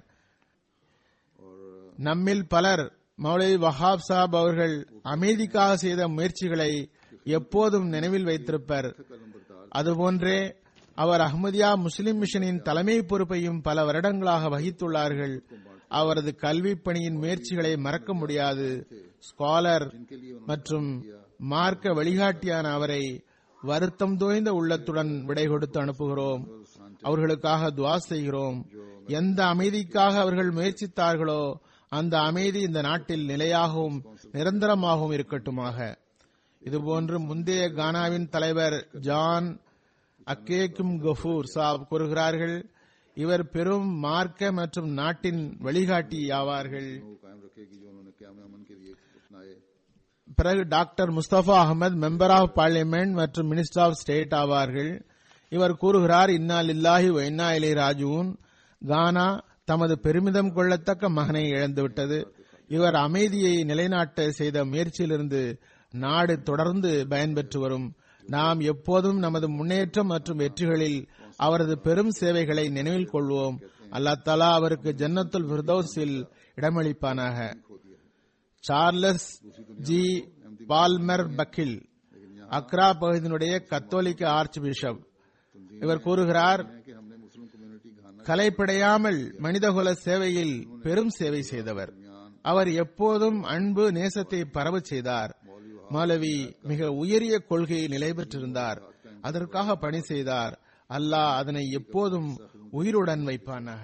நம்மில் பலர் மௌலை வஹாப் சாப் அவர்கள் அமைதிக்காக செய்த முயற்சிகளை எப்போதும் நினைவில் வைத்திருப்பர் அதுபோன்றே அவர் அஹ்மதியா முஸ்லிம் மிஷனின் தலைமை பொறுப்பையும் பல வருடங்களாக வகித்துள்ளார்கள் அவரது கல்விப் பணியின் முயற்சிகளை மறக்க முடியாது ஸ்காலர் மற்றும் மார்க்க வழிகாட்டியான அவரை வருத்தம் தோய்ந்த உள்ளத்துடன் விடை கொடுத்து அனுப்புகிறோம் அவர்களுக்காக துவா செய்கிறோம் எந்த அமைதிக்காக அவர்கள் முயற்சித்தார்களோ அந்த அமைதி இந்த நாட்டில் நிலையாகவும் நிரந்தரமாகவும் இருக்கட்டுமாக இதுபோன்று முந்தைய கானாவின் தலைவர் ஜான் அக்கேக்கும் கஃபூர் சாப் கூறுகிறார்கள் இவர் பெரும் மார்க்க மற்றும் நாட்டின் வழிகாட்டி ஆவார்கள் वो कायम रखेगी जो उन्होंने क्या अमन के लिए अपनाए பிறகு doctor Mustafa Ahmed member of parliament மற்றும் மினிஸ்டர் ஆஃப் ஸ்டேட் ஆவார்கள் இவர் கூறுகிறார் இன்னா லில்லாஹி வ இன்னா இலை ராஜூன் கானா தமது பெருமிதம் கொள்ளத்தக்க மகனை இழந்துவிட்டது இவர் அமைதியை நிலைநாட்ட செய்த முயற்சியிலிருந்து நாடு தொடர்ந்து பயன்பெற்று வரும் நாம் எப்போதும் நமது முன்னேற்றம் மற்றும் வெற்றிகளில் அவரது பெரும் சேவைகளை நினைவில் கொள்வோம் அல்லாஹ் தலா அவருக்கு ஜன்னத்துல் ஃபிர்தௌஸில் இடமளிப்பானாக Charles G Palmer Buckle Accra பகுதியினுடைய கத்தோலிக்க ஆர்ச் பிஷப் இவர் கூறுகிறார் कि हमने मुस्लिम कम्युनिटी घाना கலைப்படையாமல் மனிதகுல சேவையில் பெரும் சேவை செய்தவர் அவர் எப்போதும் அன்பு நேசத்தை பரவச் செய்தார் மௌலவி மிக உயரிய கொள்கையை நிலை பெற்றிருந்தார் அதற்காக பணி செய்தார் அல்லாஹ் அதனை எப்போதும் உயிருடன் வைப்பானாக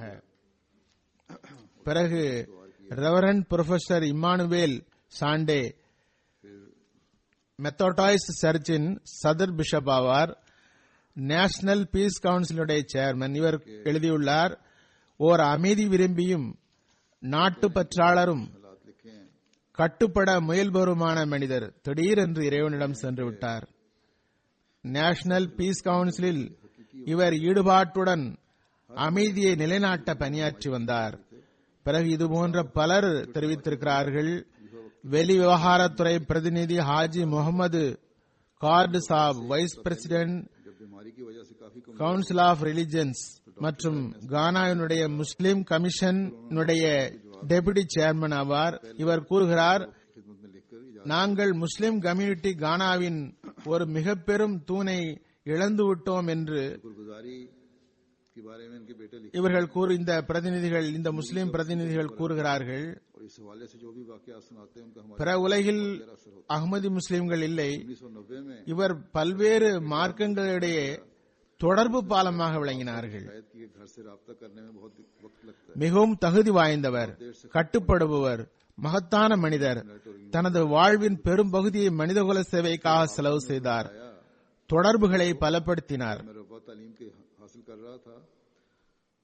பிறகு reverend professor Emmanuel Asante Methodist சர்ச்சின் சதர் பிஷப் ஆவார் நேஷனல் பீஸ் கவுன்சிலுடைய சேர்மன் இவர் எழுதியுள்ளார் ஓர் அமைதி விரும்பியும் நாட்டு பற்றாளரும் हालात लिखे हैं கட்டுப்பட முயல்பவருமான மனிதர் திடீரென்று இறைவனிடம் சென்று விட்டார் நேஷனல் பீஸ் கவுன்சிலில் இவர் ஈடுபாட்டுடன் அமைதியை நிலைநாட்ட பணியாற்றி வந்தார் பிறகு இதுபோன்ற பலர் தெரிவித்திருக்கிறார்கள் வெளி விவகாரத்துறை பிரதிநிதி ஹாஜி முகமது கார்டு சாப் வைஸ் பிரசிடென்ட் जब बीमारी की वजह से काफी कम கவுன்சில் ஆஃப் ரிலிஜன்ஸ் மற்றும் கானாவினுடைய முஸ்லிம் கமிஷனுடைய டெபுட்டி சேர்மன் ஆவார் இவர் கூறுகிறார் खिदमत में लिखकर इजाजत நாங்கள் முஸ்லிம் கம்யூனிட்டி கானாவின் ஒரு மிக பெரும் தூணை இழந்து விட்டோம் என்று गुजारी के बारे में इनके बेटे लिखे இவர்கள் கூறு இந்த பிரதிநிதிகள் இந்த முஸ்லிம் பிரதிநிதிகள் கூறுகிறார்கள் और इस हवाले से जो भी वाकया सुनाते हैं उनका हमारे பிற उலகில் அகமதி முஸ்லிம்கள் இல்லை उन्नीस सौ नब्बे में இவர் பல்வேறு மார்க்கங்களிடையே தொடர்பு பாலமாக விளங்கினார்கள் शायद कि घर से रबता करने में बहुत वक्त लगता है மிகவும் தகுதி வாய்ந்தவர் கட்டுப்படுபவர் மகத்தான மனிதர் தனது வாழ்வின் பெரும் பகுதியை மனிதகுல சேவைக்காக செலவு செய்தார் தொடர்புகளை பலப்படுத்தினார் मैं रब्बा तालीम के हासिल कर रहा था तो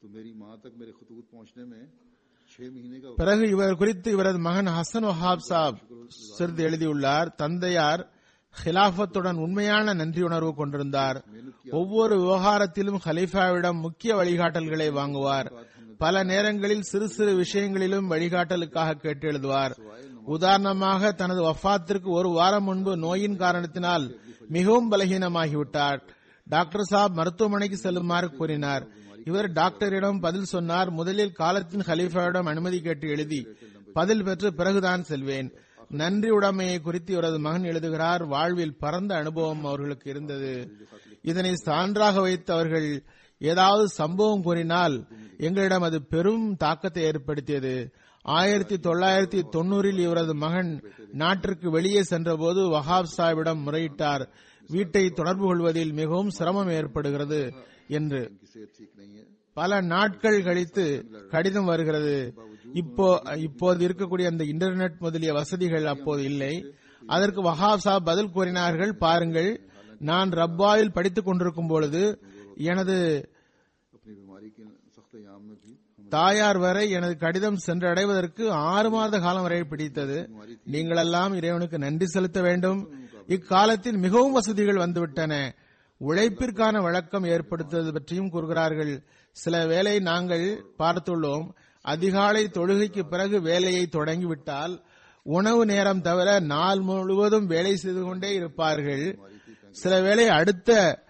तो मेरी माँ तक मेरे खतूत पहुंचने में छह महीने का பிறகு இவர் குறித்து இவரது மகன் ஹசன் வஹாப் சாப் சிறிது எழுதியுள்ளார் தந்தையார் ஹிலாஃபத்துடன் உண்மையான நன்றியுணர்வு கொண்டிருந்தார் ஒவ்வொரு விவகாரத்திலும் ஹலீஃபாவிடம் முக்கிய வழிகாட்டல்களை வாங்குவார் பல நேரங்களில் சிறு சிறு விஷயங்களிலும் வழிகாட்டலுக்காக கேட்டு எழுதுவார் உதாரணமாக தனது வஃபாத்திற்கு ஒரு வாரம் முன்பு நோயின் காரணத்தினால் மிகவும் பலகீனமாகிவிட்டார் டாக்டர் சாப் மருத்துவமனைக்கு செல்லுமாறு கூறினார் இவர் டாக்டரிடம் பதில் சொன்னார் முதலில் காலத்தின் ஹலீஃபாவிடம் அனுமதி கேட்டு எழுதி பதில் பெற்று பிறகுதான் செல்வேன் நன்றி உடைமையை குறித்து இவரது மகன் எழுதுகிறார் வாழ்வில் பரந்த அனுபவம் அவர்களுக்கு இருந்தது இதனை சான்றாக வைத்து அவர்கள் ஏதாவது சம்பவம் கூறினால் எங்களிடம் அது பெரும் தாக்கத்தை ஏற்படுத்தியது ஆயிரத்தி தொள்ளாயிரத்தி தொண்ணூறில் இவரது மகன் நாட்டிற்கு வெளியே சென்றபோது வஹாப் சாஹிபிடம் முறையிட்டார் வீட்டை தொடர்பு கொள்வதில் மிகவும் சிரமம் ஏற்படுகிறது என்று की सेहत ठीक नहीं है பல நாட்கள் கழித்து கடிதம் வருகிறது இப்போ இப்போது இருக்கக்கூடிய அந்த இன்டர்நெட் முதலிய வசதிகள் அப்போது இல்லை அதற்கு வஹாப் சாப் பதில் கூறினார்கள் பாருங்கள் நான் ரப்பாவில் படித்துக் கொண்டிருக்கும் பொழுது எனது अपनी बीमारी के सख्त याम में भी हमें தாயார் வரை எனது கடிதம் சென்றடைவதற்கு ஆறு மாத காலம் வரை பிடித்தது நீங்களெல்லாம் இறைவனுக்கு நன்றி செலுத்த வேண்டும் இக்காலத்தில் மிகவும் வசதிகள் வந்துவிட்டன உழைப்பிற்கான வழக்கம் ஏற்படுத்துவது பற்றியும் கூறுகிறார்கள் சில வேளை நாங்கள் பார்த்துள்ளோம் அதிகாலை தொழுகைக்கு பிறகு வேலையை தொடங்கிவிட்டால் உணவு நேரம் தவிர நாள் முழுவதும் வேலை செய்து கொண்டே இருப்பார்கள் சில வேளை அடுத்த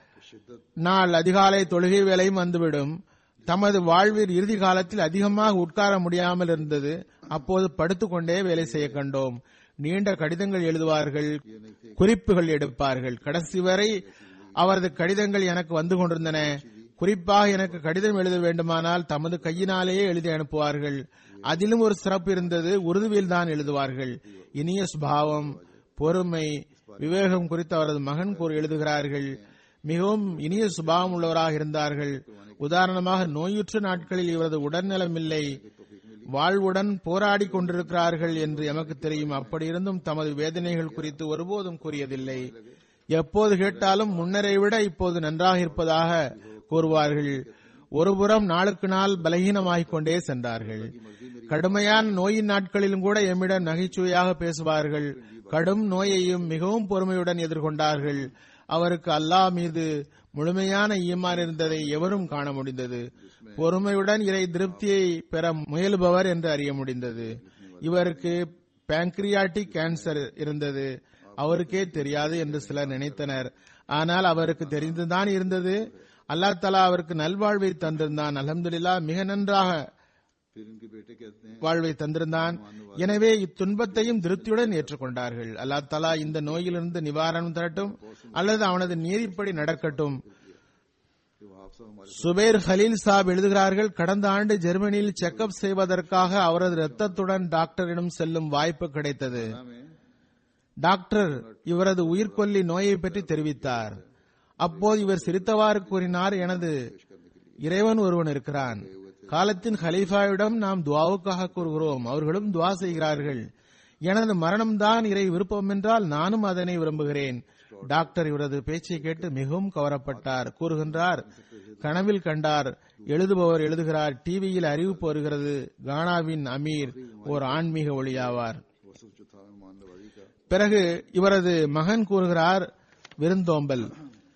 நாள் அதிகாலை தொழுகை வேலையும் வந்துவிடும் தமது வாழ்வில் இறுதி காலத்தில் அதிகமாக உட்கார முடியாமல் இருந்தது அப்போது படுத்துக்கொண்டே வேலை செய்ய கண்டோம் நீண்ட கடிதங்கள் எழுதுவார்கள் குறிப்புகள் எடுப்பார்கள் கடைசி வரை அவரது கடிதங்கள் எனக்கு வந்து கொண்டிருந்தன குறிப்பாக எனக்கு கடிதம் எழுத வேண்டுமானால் தமது கையினாலேயே எழுதி அனுப்புவார்கள் அதிலும் ஒரு சிறப்பு இருந்தது உருதுவில் தான் எழுதுவார்கள் இனிய சுபாவம் பொறுமை விவேகம் குறித்து அவரது மகன் கூறி எழுதுகிறார்கள் மிகவும் இனிய சுபாவம் உள்ளவராக இருந்தார்கள் உதாரணமாக நோயுற்ற நாட்களில் இவரது உடல்நலமில்லை வாழ்வுடன் போராடி கொண்டிருக்கிறார்கள் என்று எமக்கு தெரியும் அப்படி இருந்தும் தமது வேதனைகள் குறித்து ஒருபோதும் கூறியதில்லை எப்போது கேட்டாலும் முன்னரை விட இப்போது நன்றாக இருப்பதாக கூறுவார்கள் ஒருபுறம் நாளுக்கு நாள் பலகீனமாகிக் கொண்டே சென்றார்கள் கடுமையான நோயின் நாட்களிலும் கூட எம்மிடம் நகைச்சுவையாக பேசுவார்கள் கடும் நோயையும் மிகவும் பொறுமையுடன் எதிர்கொண்டார்கள் அவருக்கு அல்லாஹ் மீது முழுமையான ஈமான் இருந்ததை எவரும் காண முடிந்தது பொறுமையுடன் இறை திருப்தியை பெற முயலுபவர் என்று அறிய முடிந்தது இவருக்கு பேங்க்ரியாட்டிக் கேன்சர் இருந்தது அவருக்கே தெரியாது என்று சிலர் நினைத்தனர் ஆனால் அவருக்கு தெரிந்துதான் இருந்தது அல்லாஹ் தலா அவருக்கு நல்வாழ்வை தந்திருந்தான் அலமதுல்லா மிக நன்றாக फिर इनके बेटे कहते हैं வாழ்வை தந்திருந்தான் எனவே இத்துன்பத்தையும் திருப்தியுடன் ஏற்றுக்கொண்டார்கள் அல்லாஹ் தலா இந்த நோயிலிருந்து நிவாரணம் தரட்டும் அல்லது அவனது நீதிப்படி நடக்கட்டும் कि वो आपसा हमारे சுபேர் ஹலீல் சாப் எழுதுகிறார்கள் கடந்த ஆண்டு ஜெர்மனியில் செக்கப் செய்வதற்காக அவரது இரத்தத்துடன் டாக்டரிடம் செல்லும் வாய்ப்பு கிடைத்தது में டாக்டர் இவரது உயிர்கொல்லி நோயை பற்றி தெரிவித்தார் அப்போது இவர் சிரித்தவாறு கூறினார் எனது இறைவன் ஒருவன் இருக்கிறான் காலத்தின் ஹலீஃபாவிடம் நாம் துவாவுக்காக கூறுகிறோம் அவர்களும் துவா செய்கிறார்கள் எனது மரணம்தான் இறை விருப்பம் என்றால் நானும் அதனை விரும்புகிறேன் டாக்டர் இவரது பேச்சை கேட்டு மிகவும் கவரப்பட்டார் கூறுகின்றார் கனவில் கண்டார் எழுதுபவர் எழுதுகிறார் டிவியில் அறிவிப்பு வருகிறது கானாவின் அமீர் ஓர் ஆன்மீக ஒளியாவார் वसफ जो था मान नवाजी का பிறகு இவரது மகன் கூறுகிறார் விருந்தோம்பல்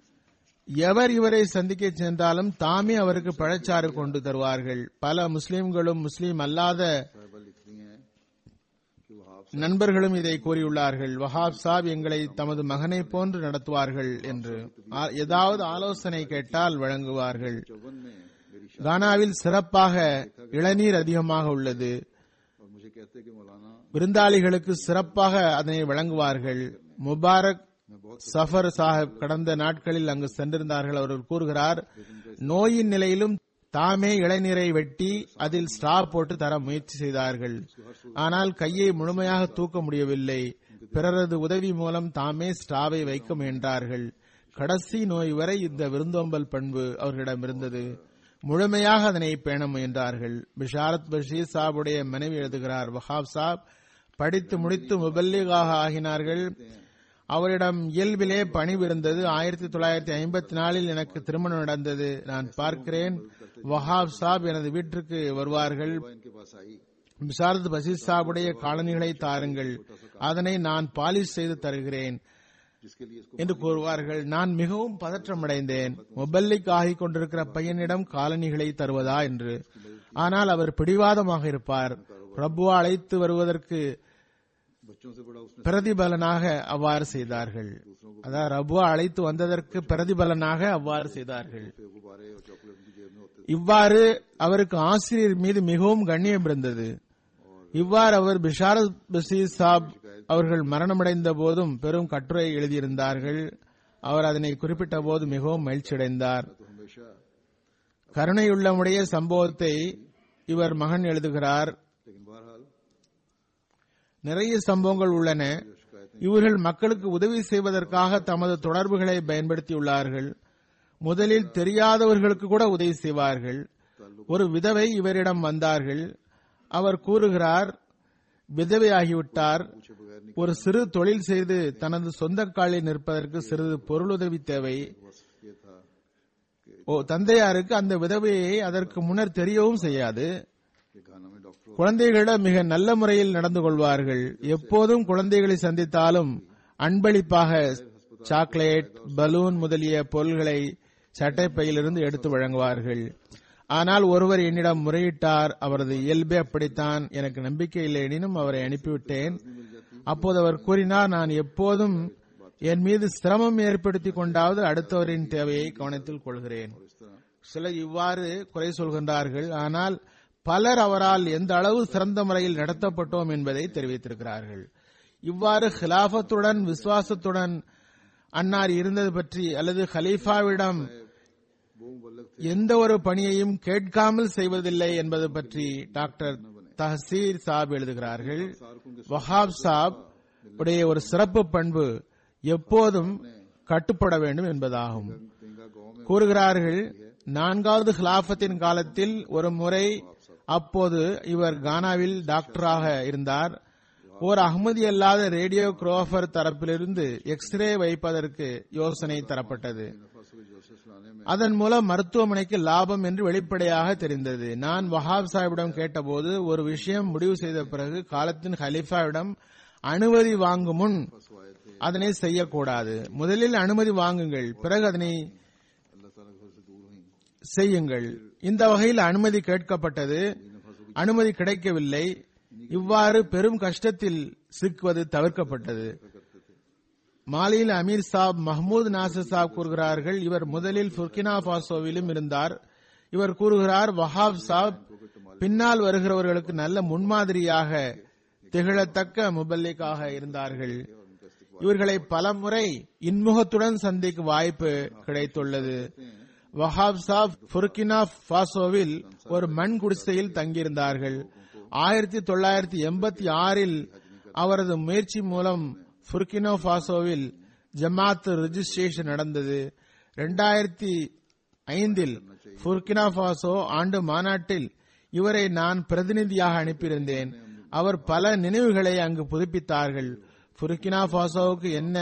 எவர் இவரை சந்திக்க சென்றாலும் தாமே அவருக்கு பழச்சாறு கொண்டு தருவார்கள் பல முஸ்லிம்களும் முஸ்லிம் அல்லாத साहिबा लिखती हैं कि वो आप நண்பர்களும் இதை கூறியுள்ளார்கள் வஹாப் சாப் எங்களை தமது மகனை போன்று நடத்துவார்கள் என்று ஆ- ஏதாவது ஆலோசனை கேட்டால் வழங்குவார்கள் चौवन में मेरी शादी கானாவில் சிறப்பாக இளநீர் அதிகமாக உள்ளது और मुझे कहते कि मौलाना விருந்தாளிகளுக்கு சிறப்பாக அதனை வழங்குவார்கள் முபாரக் சஃபர் சாஹிப் கடந்த நாட்களில் அங்கு சென்றிருந்தார்கள் அவர்கள் கூறுகிறார் நோயின் நிலையிலும் தாமே இளநீரை வெட்டி அதில் ஸ்ட்ரா போட்டு தர முயற்சி செய்தார்கள் ஆனால் கையை முழுமையாக தூக்க முடியவில்லை பிறரது உதவி மூலம் தாமே ஸ்ட்ராவை வைக்க முயன்றார்கள் கடைசி நோய் வரை இந்த விருந்தோம்பல் பண்பு அவர்களிடம் இருந்தது முழுமையாக அதனை பேண முயன்றார்கள் பிஷாரத் பஷீர் சாபுடைய மனைவி எழுதுகிறார் வஹாப் சாப் படித்து முடித்து முபல்லிகாக ஆகினார்கள் அவரிடம் இயல்பிலே பணிவிருந்தது ஆயிரத்தி தொள்ளாயிரத்தி ஐம்பத்தி நாலில் எனக்கு திருமணம் நடந்தது நான் பார்க்கிறேன் வஹாப் சாப் எனது வீட்டிற்கு வருவார்கள் वह इनके पास आई பிசாரத் பசீர் சாபுடைய காலனிகளை தாருங்கள் அதனை நான் பாலிஷ் செய்து தருகிறேன் जिसके लिए इसको என்று கூறுவார்கள் நான் மிகவும் பதற்றமடைந்தேன் மொபல்லிக் ஆகிக் கொண்டிருக்கிற பையனிடம் காலணிகளை தருவதா என்று ஆனால் அவர் பிடிவாதமாக இருப்பார் பிரபுவா அழைத்து வருவதற்கு बच्चों से बड़ा उसने பிரதிபலனாக அவ்வாறு செய்தார்கள் அதாவது ரபுவா அழைத்து வந்ததற்கு பிரதிபலனாக அவ்வாறு செய்தார்கள் पे गुब्बारे और चॉकलेट उनकी जेब में होते இவ்வாறு அவருக்கு ஆசிரியர் மீது மிகவும் கண்ணியம் இருந்தது இவ்வாறு அவர் பிஷாரத் பசீர் சாப் அவர்கள் மரணமடைந்த போதும் பெரும் கட்டுரை எழுதியிருந்தார்கள் அவர் அதனை குறிப்பிட்ட போது மிகவும் மகிழ்ச்சியடைந்தார் तो हमेशा கருணையுள்ளமுடைய சம்பவத்தை இவர் மகன் எழுதுகிறார் लेकिन बहरहाल நிறைய சம்பவங்கள் உள்ளன जो शिकायतें இவர்கள் மக்களுக்கு உதவி செய்வதற்காக தமது தொடர்புகளை பயன்படுத்தியுள்ளார்கள் முதலில் தெரியாதவர்களுக்கு கூட உதவி செய்வார்கள் ஒரு விதவை இவரிடம் வந்தார்கள் அவர் கூறுகிறார் விதவையாகிவிட்டார் पूछे बगैर नहीं ஒரு சிறு தொழில் செய்து தனது சொந்த காலில் நிற்பதற்கு சிறிது பொருளுதவி தேவை बस ये था ஓ தந்தையாருக்கு அந்த விதவையை அதற்கு முன்னர் தெரியவும் செய்யாது कि घाना में डॉक्टर குழந்தைகளிடம் மிக நல்ல முறையில் நடந்து கொள்வார்கள் எப்போதும் குழந்தைகளை சந்தித்தாலும் அன்பளிப்பாக சாக்லேட் பலூன் முதலிய பொருள்களை சட்டைப்பையிலிருந்து எடுத்து வழங்குவார்கள் ஆனால் ஒருவர் என்னிடம் முறையிட்டார் அவரது இயல்பே அப்படித்தான் எனக்கு நம்பிக்கை இல்லை எனினும் அவரை அனுப்பிவிட்டேன் அப்போது அவர் கூறினார் நான் எப்போதும் என் மீது சிரமம் ஏற்படுத்திக் கொண்டாவது அடுத்தவரின் தேவையை கவனத்தில் கொள்கிறேன் इस तरह சிலர் இவ்வாறு குறை சொல்கின்றார்கள் ஆனால் பலர் அவரால் எந்த அளவு சிறந்த முறையில் நடத்தப்பட்டோம் என்பதை தெரிவித்திருக்கிறார்கள் இவ்வாறு ஹிலாபத்துடன் விசுவாசத்துடன் அன்னார் இருந்தது பற்றி அல்லது ஹலீஃபாவிடம் वो मुबल्लग எந்த ஒரு பணியையும் கேட்காமல் செய்வதில்லை என்பது பற்றி டாக்டர் தஹசீர் சாப் எழுதுகிறார்கள் வஹாப் சாப் உடைய ஒரு சிறப்பு பண்பு எப்போதும் கட்டுப்பட வேண்டும் என்பதாகும் तेंगा गांव में கூறுகிறார்கள் நான்காவது ஹிலாபத்தின் காலத்தில் ஒரு முறை அப்போது இவர் கானாவில் டாக்டராக இருந்தார் ஓர் அகமதி அல்லாத ரேடியோகிராஃபர் தரப்பிலிருந்து எக்ஸ்ரே வைப்பதற்கு யோசனை தரப்பட்டது फासुल जोसेफ लाने में அதன் மூலம் மருத்துவமனைக்கு லாபம் என்று வெளிப்படையாக தெரிந்தது நான் வஹாப் சாஹிபிடம் கேட்டபோது ஒரு விஷயம் முடிவு செய்த பிறகு காலத்தின் ஹலீஃபாவிடம் அனுமதி வாங்கும் முன் फंसवाए थे அதனை செய்யக்கூடாது முதலில் அனுமதி வாங்குங்கள் பிறகு அதனை अल्लाह ताला के घर से दूर हुई செய்யுங்கள் இந்த வகையில் அனுமதி கேட்கப்பட்டது அனுமதி கிடைக்கவில்லை இவ்வாறு பெரும் கஷ்டத்தில் சிக்குவது தவிர்க்கப்பட்டது करते थे மாலியில் அமீர் சாப் மஹ்மூத் நாசர் சாப் கூறுகிறார்கள் இவர் முதலில் புர்கினா பாசோவிலும் இருந்தார் இவர் கூறுகிறார் வஹாப் சாப் பின்னால் வருகிறவர்களுக்கு நல்ல முன்மாதிரியாக திகழத்தக்க முபல்லிக்காக இருந்தார்கள் இவர்களை பலமுறை இன்முகத்துடன் சந்திக்கும் வாய்ப்பு கிடைத்துள்ளது வஹாப் சாப் புர்கினா பாசோவில் ஒரு மண் குடிசையில் தங்கியிருந்தார்கள் ஆயிரத்தி தொள்ளாயிரத்தி எண்பத்தி ஆறில் அவரது முயற்சி மூலம் புர்கினோ பாசோவில் ஜமாத் ரிஜிஸ்ட்ரேஷன் நடந்தது இரண்டாயிரத்தி ஐந்தில் புர்கினா பாசோ ஆண்டு மாநாட்டில் இவரை நான் பிரதிநிதியாக அனுப்பியிருந்தேன் அவர் பல நினைவுகளை அங்கு புதுப்பித்தார்கள் புர்கினா பாசோவுக்கு என்ன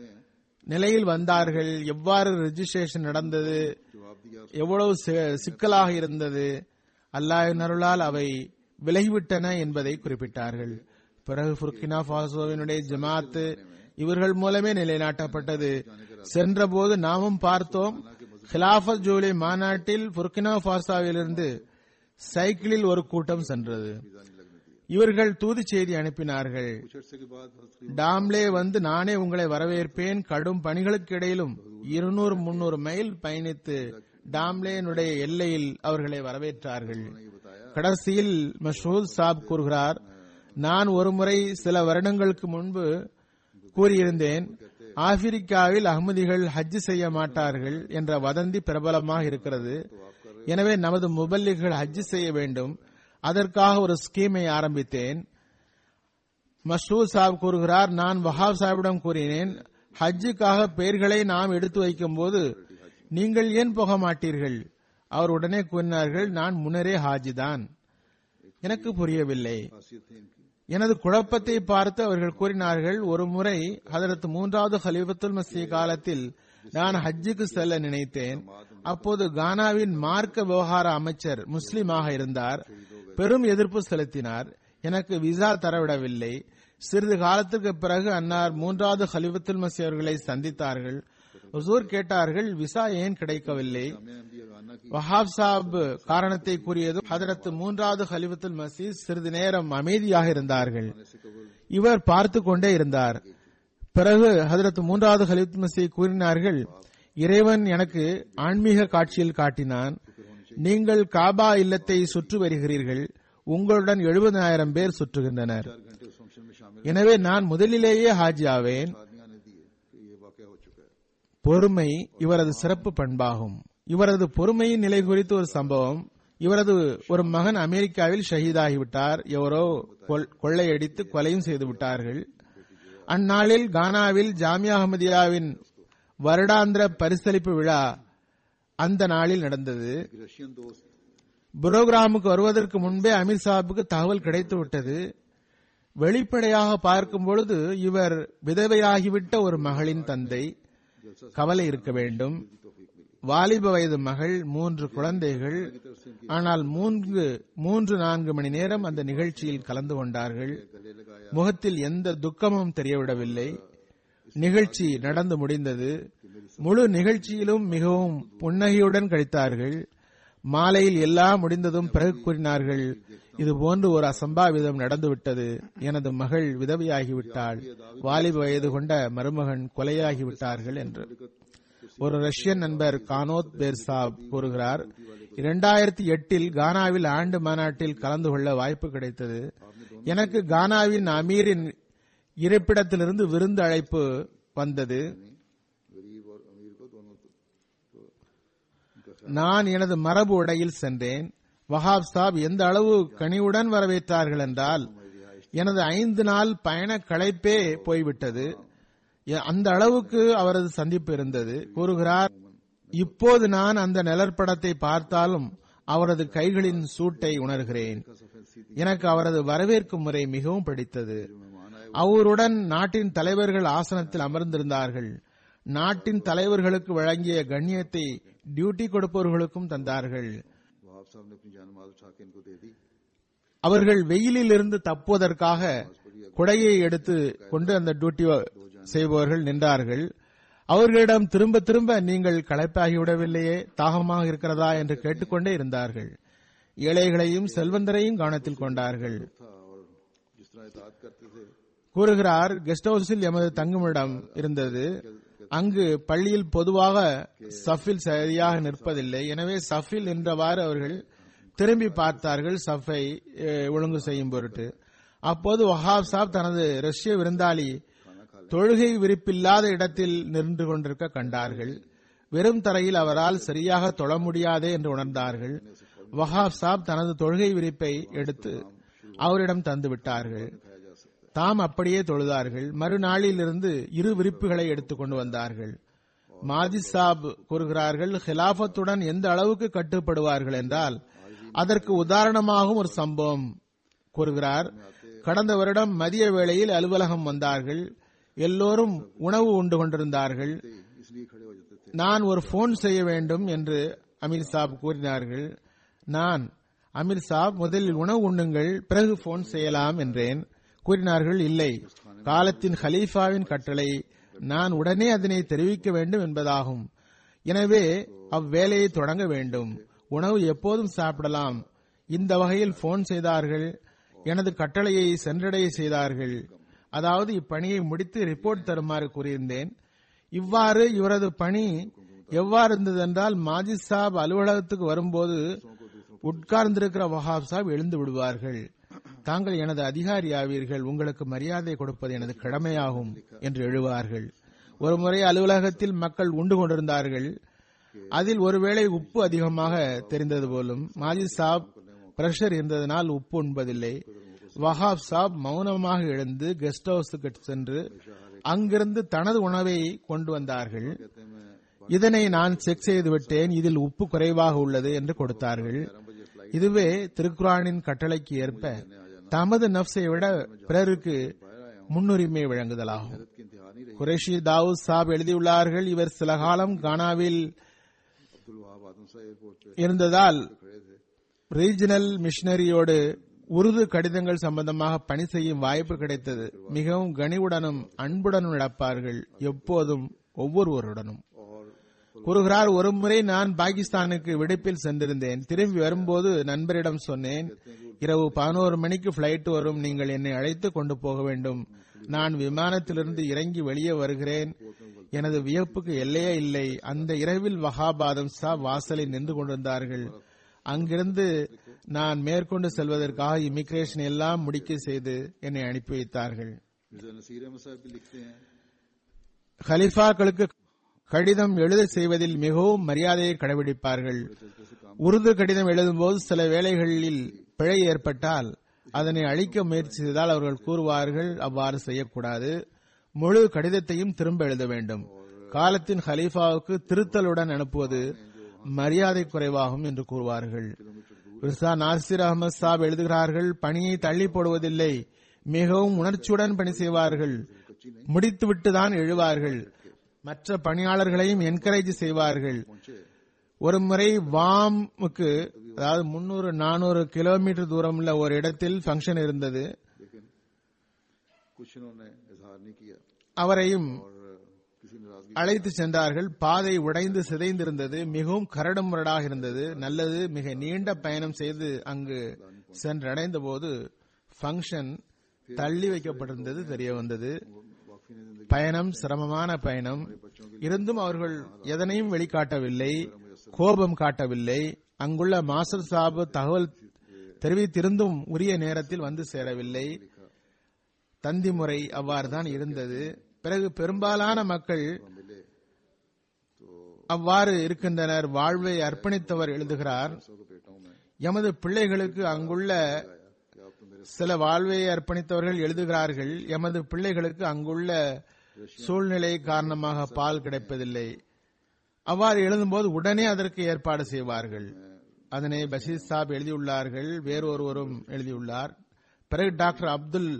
நிலையில் வந்தார்கள் எவ்வாறு ரெஜிஸ்ட்ரேஷன் நடந்தது जवाब दिया எவ்வளவு சி- சிக்கலாக இருந்தது அல்லாஹின் அருளால் அவை விலகிவிட்டன என்பதை குறிப்பிட்டார்கள் பிறகு புர்கினா பாசோவினுடைய ஜமாத்து இவர்கள் மூலமே நிலைநாட்டப்பட்டது சென்றபோது நாமும் பார்த்தோம் ஹிலாஃபத் ஜூலி மாநாட்டில் புர்கினா பாசாவிலிருந்து சைக்கிளில் ஒரு கூட்டம் சென்றது இவர்கள் தூது செய்தி அனுப்பினார்கள் कुछ अरसे के बाद हजरत டாம்லே வந்து நானே உங்களை வரவேற்பேன் கடும் பணிகளுக்கு இடையிலும் இருநூறு முன்னூறு மைல் பயணித்து டாம்லேனுடைய எல்லையில் அவர்களை வரவேற்றார்கள் ने ये बताया கடைசியில் மஷூத் சாப் கூறுகிறார் நான் ஒருமுறை சில வருடங்களுக்கு முன்பு கூறியிருந்தேன் ஆப்பிரிக்காவில் அகமதிகள் ஹஜ் செய்ய மாட்டார்கள் என்ற வதந்தி பிரபலமாக இருக்கிறது எனவே நமது முபல்லிகள் ஹஜ் செய்ய வேண்டும் அதற்காக ஒரு ஸ்கீமை ஆரம்பித்தேன் மசூத் சாப் கூறுகிறார் நான் வஹாப் சாஹிபிடம் கூறினேன் ஹஜ்ஜுக்காக பெயர்களை நாம் எடுத்து வைக்கும்போது நீங்கள் ஏன் போக மாட்டீர்கள் அவர் உடனே கூறினார்கள் நான் முன்னரே ஹாஜி தான் எனக்கு புரியவில்லை खासियत थी इनकी எனது குழப்பத்தை பார்த்து அவர்கள் கூறினார்கள் ஒரு முறை ஹதரத் மூன்றாவது ஹலீபத்துல் மசி காலத்தில் நான் ஹஜ்ஜுக்கு செல்ல நினைத்தேன் அப்போது கானாவின் மார்க்க விவகார அமைச்சர் முஸ்லிமாக இருந்தார் பெரும் எதிர்ப்பு செலுத்தினார் எனக்கு விசா தரவிடவில்லை சிறிது காலத்திற்கு பிறகு அன்னார் மூன்றாவது ஹலிபத்துல் மசி அவர்களை சந்தித்தார்கள் ஹுசூர் கேட்டார்கள் விசா ஏன் கிடைக்கவில்லை வஹாப் சாப் காரணத்தை கூறியதும் ஹதரத் மூன்றாவது ஹலிபத்துல் மசீத் சிறிது நேரம் அமைதியாக இருந்தார்கள் இவர் பார்த்து கொண்டே இருந்தார் பிறகு ஹதரத் மூன்றாவது ஹலிபத்துல் மசீத் கூறினார்கள் இறைவன் எனக்கு ஆன்மீக காட்சியில் காட்டினான் நீங்கள் காபா இல்லத்தை சுற்றி வருகிறீர்கள் உங்களுடன் எழுபதாயிரம் பேர் சுற்றுகின்றனர் घंटे उस फंक्शन में शामिल எனவே நான் முதலிலேயே ஹாஜி ஆவேன் आदमियां ने दिए कि ये वाकया हो चुका है பொறுமை இவரது சிறப்பு பண்பாகும் இவரது பொறுமையின் நிலை குறித்து ஒரு சம்பவம் இவரது ஒரு மகன் அமெரிக்காவில் ஷஹீதாகிவிட்டார் எவரோ கொல்- கொள்ளையடித்து கொலையும் செய்து விட்டார்கள் அந்நாளில் கானாவில் ஜாமியா அஹமதியாவின் வருடாந்திர பரிசளிப்பு விழா அந்த நாளில் நடந்தது एक रशियन दोस्त புரோகிராமுக்கு வருவதற்கு முன்பே அமீர் சாஹிப்புக்கு தகவல் கிடைத்து விட்டது வெளிப்படையாக பார்க்கும் பொழுது இவர் விதவையாகிவிட்ட ஒரு மகளின் தந்தை கவலை இருக்க வேண்டும் வாலிப வயது மகள் மூன்று குழந்தைகள் ஆனால் மூன்று மூன்று நான்கு மணி நேரம் அந்த நிகழ்ச்சியில் கலந்து கொண்டார்கள் முகத்தில் எந்த துக்கமும் தெரியவிடவில்லை நிகழ்ச்சி நடந்து முடிந்தது முழு நிகழ்ச்சியிலும் மிகவும் புன்னகையுடன் கழித்தார்கள் மாலையில் எல்லாம் முடிந்ததும் பிறகு கூறினார்கள் இது போன்று ஒரு அசம்பாவிதம் நடந்துவிட்டது எனது மகள் விதவையாகிவிட்டாள் வாலிப வயது கொண்ட மருமகன் கொலையாகிவிட்டார்கள் என்று ஒரு ரஷ்யன் நண்பர் கானோத் பேர்சாப் கூறுகிறார் இரண்டாயிரத்தி எட்டில் கானாவில் ஆண்டு மாநாட்டில் கலந்து கொள்ள வாய்ப்பு கிடைத்தது எனக்கு கானாவின் அமீரின் இருப்பிடத்திலிருந்து விருந்து அழைப்பு வந்தது गरीब और अमीर को दोनों को நான் எனது மரபு உடையில் சென்றேன் வஹாப் சாப் எந்த அளவு கனிவுடன் வரவேற்றார்கள் என்றால் எனது ஐந்து நாள் பயண களைப்பே போய்விட்டது எ- அந்த அளவுக்கு அவரது சந்திப்பு இருந்தது கூறுகிறார் இப்போது நான் அந்த நிழற்படத்தை பார்த்தாலும் அவரது கைகளின் சூட்டை உணர்கிறேன் எனக்கு அவரது வரவேற்கும் முறை மிகவும் பிடித்தது அவருடன் நாட்டின் தலைவர்கள் ஆசனத்தில் அமர்ந்திருந்தார்கள் நாட்டின் தலைவர்களுக்கு வழங்கிய கண்ணியத்தை டியூட்டி கொடுப்பவர்களுக்கும் தந்தார்கள் वहाब साहब ने अपनी जान माल उठा के इनको दे दी அவர்கள் வெயிலில் இருந்து தப்புவதற்காக குடையை எடுத்து கொண்டு அந்த டியூட்டி செய்பவர்கள் நின்றார்கள் அவர்களிடம் திரும்ப திரும்ப நீங்கள் களைப்பாகிவிடவில்லையே தாகமாக இருக்கிறதா என்று கேட்டுக்கொண்டே இருந்தார்கள் ஏழைகளையும் செல்வந்தரையும் கவனத்தில் கொண்டார்கள் था और जिस तरह इतात करते थे கூறுகிறார் கெஸ்ட் ஹவுஸில் எமது தங்குமிடம் இருந்தது அங்கு பள்ளியில் பொதுவாக சஃபில் சரியாக நிற்பதில்லை எனவே சஃபில் நின்றவாறு அவர்கள் திரும்பி பார்த்தார்கள் சஃபை அஹ், ஒழுங்கு செய்யும் பொருட்டு அப்போது வஹாப் சாப் தனது ரஷ்ய விருந்தாளி தொழுகை விரிப்பில்லாத இடத்தில் நின்று கொண்டிருக்க கண்டார்கள் வெறும் தரையில் அவரால் சரியாக தொழ முடியாதே என்று உணர்ந்தார்கள் வஹாப் சாப் தனது தொழுகை விரிப்பை எடுத்து அவரிடம் தந்து விட்டார்கள் தாம் அப்படியே தொழுதார்கள் மறுநாளில் இருந்து இரு விரிப்புகளை எடுத்துக் கொண்டு வந்தார்கள் மாஜி சாப் கூறுகிறார்கள் ஹிலாபத்துடன் எந்த அளவுக்கு கட்டுப்படுவார்கள் என்றால் அதற்கு உதாரணமாகவும் ஒரு சம்பவம் கூறுகிறார் கடந்த வருடம் மதிய வேளையில் அலுவலகம் வந்தார்கள் எல்லோரும் உணவு உண்டு கொண்டிருந்தார்கள் इसलिए खड़े हो जाते थे நான் ஒரு போன் செய்ய வேண்டும் என்று அமீர் சாப் கூறினார்கள் நான் அமீர் சாப் முதலில் உணவு உண்ணுங்கள் பிறகு போன் செய்யலாம் என்றேன் கூறினார்கள் இல்லை காலத்தின் ஹலீஃபாவின் கட்டளை நான் உடனே அதனை தெரிவிக்க வேண்டும் என்பதாகும் எனவே அவ்வேலையை தொடங்க வேண்டும் உணவு எப்போதும் சாப்பிடலாம் இந்த வகையில் போன் செய்தார்கள் எனது கட்டளையை சென்றடைய செய்தார்கள் அதாவது இப்பணியை முடித்து ரிப்போர்ட் தருமாறு கூறியிருந்தேன் இவ்வாறு இவரது பணி எவ்வாறு இருந்தது என்றால் மாஜி சாப் அலுவலகத்துக்கு வரும்போது உட்கார்ந்திருக்கிற வஹாப் சாப் எழுந்து விடுவார்கள் தாங்கள் எனது அதிகாரி ஆவீர்கள் உங்களுக்கு மரியாதை கொடுப்பது எனது கடமையாகும் என்று எழுவார்கள் ஒருமுறை அலுவலகத்தில் மக்கள் உண்டு கொண்டிருந்தார்கள் அதில் ஒருவேளை உப்பு அதிகமாக தெரிந்தது போலும் மாஜி சாப் பிரஷர் இருந்ததனால் உப்பு உண்பதில்லை வஹாப் சாப் மௌனமாக எழுந்து கெஸ்ட் ஹவுஸுக்கு சென்று அங்கிருந்து தனது உணவை கொண்டு வந்தார்கள் இதனை நான் செக் செய்து விட்டேன் இதில் உப்பு குறைவாக உள்ளது என்று கொடுத்தார்கள் இதுவே திருக்குரானின் கட்டளைக்கு ஏற்ப தமது நப்சை விட பிறருக்கு बाहर आया हूँ முன்னுரிமை வழங்குதலாகும் की इंतहा नहीं रही குரேஷி தாவூத் சாப் எழுதியுள்ளார்கள் இவர் சில காலம் கானாவில் अब्दुल वहाब आदम शाह एयरपोर्ट पे இருந்ததால் खड़े थे ரீஜனல் மிஷனரியோடு உருது கடிதங்கள் சம்பந்தமாக பணி செய்யும் வாய்ப்பு கிடைத்தது மிகவும் கனிவுடனும் அன்புடனும் நடப்பார்கள் எப்போதும் ஒவ்வொருவருடனும் और கூறுகிறார் ஒருமுறை நான் பாகிஸ்தானுக்கு விடுப்பில் சென்றிருந்தேன் திரும்பி வரும்போது நண்பரிடம் சொன்னேன் இரவு பதினோரு மணிக்கு பிளைட் வரும் நீங்கள் என்னை அழைத்து கொண்டு போக வேண்டும் நான் விமானத்திலிருந்து இறங்கி வெளியே வருகிறேன் எனது வியப்புக்கு எல்லையே இல்லை அந்த இரவில் வஹாபாதம் சா வாசலில் நின்று கொண்டிருந்தார்கள் அங்கிருந்து நான் மேற்கொண்டு செல்வதற்காக இமிகிரேஷன் எல்லாம் முடிக்க செய்து என்னை அனுப்பி வைத்தார்கள் मिर्जा नसीर अहमद साहब भी लिखते हैं खलीफாக்களுக்கு கடிதம் எழுத செய்வதில் மிகவும் மரியாதையை கடைபிடிப்பார்கள் चलते से काम உருது கடிதம் எழுதும்போது சில வேளைகளில் பிழை ஏற்பட்டால் அதனை அழிக்க முயற்சி செய்தால் அவர்கள் கூறுவார்கள் அவ்வாறு செய்யக்கூடாது முழு கடிதத்தையும் திரும்ப எழுத வேண்டும் காலத்தின் ஹலீஃபாவுக்கு திருத்தலுடன் அனுப்புவது மரியாதை குறைவாகும் என்று கூறுவார்கள் விர்சா நாசிர் அகமது சாப் எழுதுகிறார்கள் பணியை தள்ளி போடுவதில்லை மிகவும் உணர்ச்சியுடன் பணி செய்வார்கள் முடித்துவிட்டுதான் எழுவார்கள் மற்ற பணியாளர்களையும் என்கரேஜ் செய்வார்கள் पहुंचे ஒரு முறை வாமுக்கு அதாவது முன்னூறு நானூறு கிலோமீட்டர் தூரம் உள்ள ஒரு இடத்தில் ஃபங்க்ஷன் இருந்தது लेकिन कुछ इन्होंने इजहार नहीं किया அவரையும் और किसी नाराजगी அழைத்து சென்றார்கள் பாதை உடைந்து சிதைந்திருந்தது மிகவும் கரடு முரடாக இருந்தது நல்லது மிக நீண்ட பயணம் செய்து அங்கு சென்றடைந்த போது ஃபங்க்ஷன் தள்ளி வைக்கப்பட்டிருந்தது தெரிய வந்தது वाकफी ने जिंदगी பயணம் சிரமமான பயணம் இருந்தும் அவர்கள் எதனையும் வெளிக்காட்டவில்லை கோபம் காட்டவில்லை அங்குள்ள மாஸ்டர் சாபு தகவல் தெரிவித்திருந்தும் உரிய நேரத்தில் வந்து சேரவில்லை தந்தி முறை அவ்வாறுதான் இருந்தது பிறகு பெரும்பாலான மக்கள் मिले அவ்வாறு இருக்கின்றனர் வாழ்வை அர்ப்பணித்தவர் எழுதுகிறார் सौ को बेटा हूं मैं எமது பிள்ளைகளுக்கு அங்குள்ள कि आप तो मेरे சில வாழ்வை அர்ப்பணித்தவர்கள் எழுதுகிறார்கள் எமது பிள்ளைகளுக்கு அங்குள்ள சூழ்நிலை காரணமாக பால் கிடைப்பதில்லை அவ்வாறு எழுதும்போது உடனே அதற்கு ஏற்பாடு செய்வார்கள் அதனை பஷீர் சாப் எழுதியுள்ளார்கள் வேறொருவரும் எழுதியுள்ளார் பிறகு டாக்டர் அப்துல்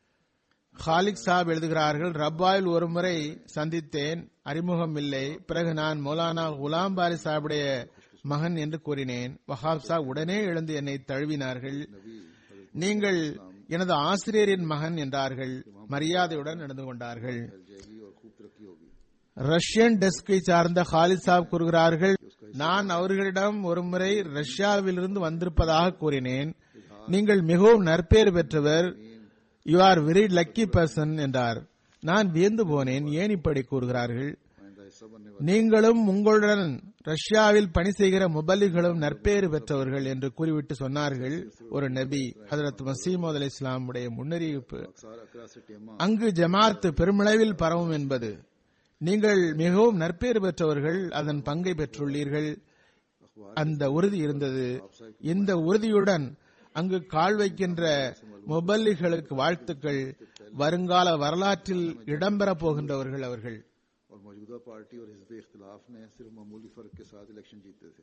ஹாலிக் சாப் எழுதுகிறார்கள் ரப்பாயில் ஒரு முறை சந்தித்தேன் அறிமுகம் இல்லை பிறகு நான் மௌலானா குலாம் பாரி சாஹிபுடைய மகன் என்று கூறினேன் வஹாப் சாப் உடனே எழுந்து என்னை தழுவினார்கள் நீங்கள் எனது ஆசிரியரின் மகன் என்றார்கள் மரியாதையுடன் நடந்து கொண்டார்கள் फैल जाएगी और खूब तरक्की होगी ரஷ்யன் டெஸ்கை சார்ந்த ஹாலித் சாப் கூறுகிறார்கள் நான் அவர்களிடம் ஒருமுறை ரஷ்யாவிலிருந்து வந்திருப்பதாக கூறினேன் நீங்கள் மிகவும் நற்பேறு பெற்றவர் you are very lucky person என்றார் நான் வியந்து போனேன் ஏன் இப்படி கூறுகிறார்கள் आइंदा हिस्सा बनने நீங்களும் உங்களுடன் ரஷ்யாவில் பணி செய்கிற முபல்லிகளும் நற்பேறு பெற்றவர்கள் என்று கூறிவிட்டு சொன்னார்கள் ஒரு நபி ஹதரத் மசீமது அலி இஸ்லாமுடைய முன்னறிவிப்பு अक्सर अकरा से टेमा அங்கு ஜமாத் பெருமளவில் பரவும் என்பது நீங்கள் மிகவும் நற்பேறு பெற்றவர்கள் அதன் பங்கை பெற்றுள்ளீர்கள் அந்த உறுதி இருந்தது இந்த உறுதியுடன் அங்கு கால் வைக்கின்ற முபல்லிகளுக்கு வாழ்த்துக்கள் வருங்கால வரலாற்றில் இடம்பெறப் போகின்றவர்கள் அவர்கள் और मौजूदा पार्टी और हिजब इख्तलाफ ने सिर्फ मामूली फर्क के साथ इलेक्शन जीते थे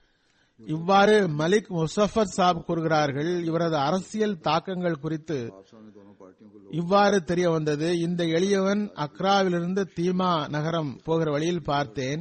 இவ்வாறு மலிக் முசஃபர் சாப் கூறுகிறார்கள் இவரது அரசியல் தாக்கங்கள் குறித்து आप सामने दोनों पार्टियों को लोग இவ்வாறு தெரிய வந்தது இந்த எளியவன் அக்ராவிலிருந்து தீமா நகரம் போகிற வழியில் பார்த்தேன்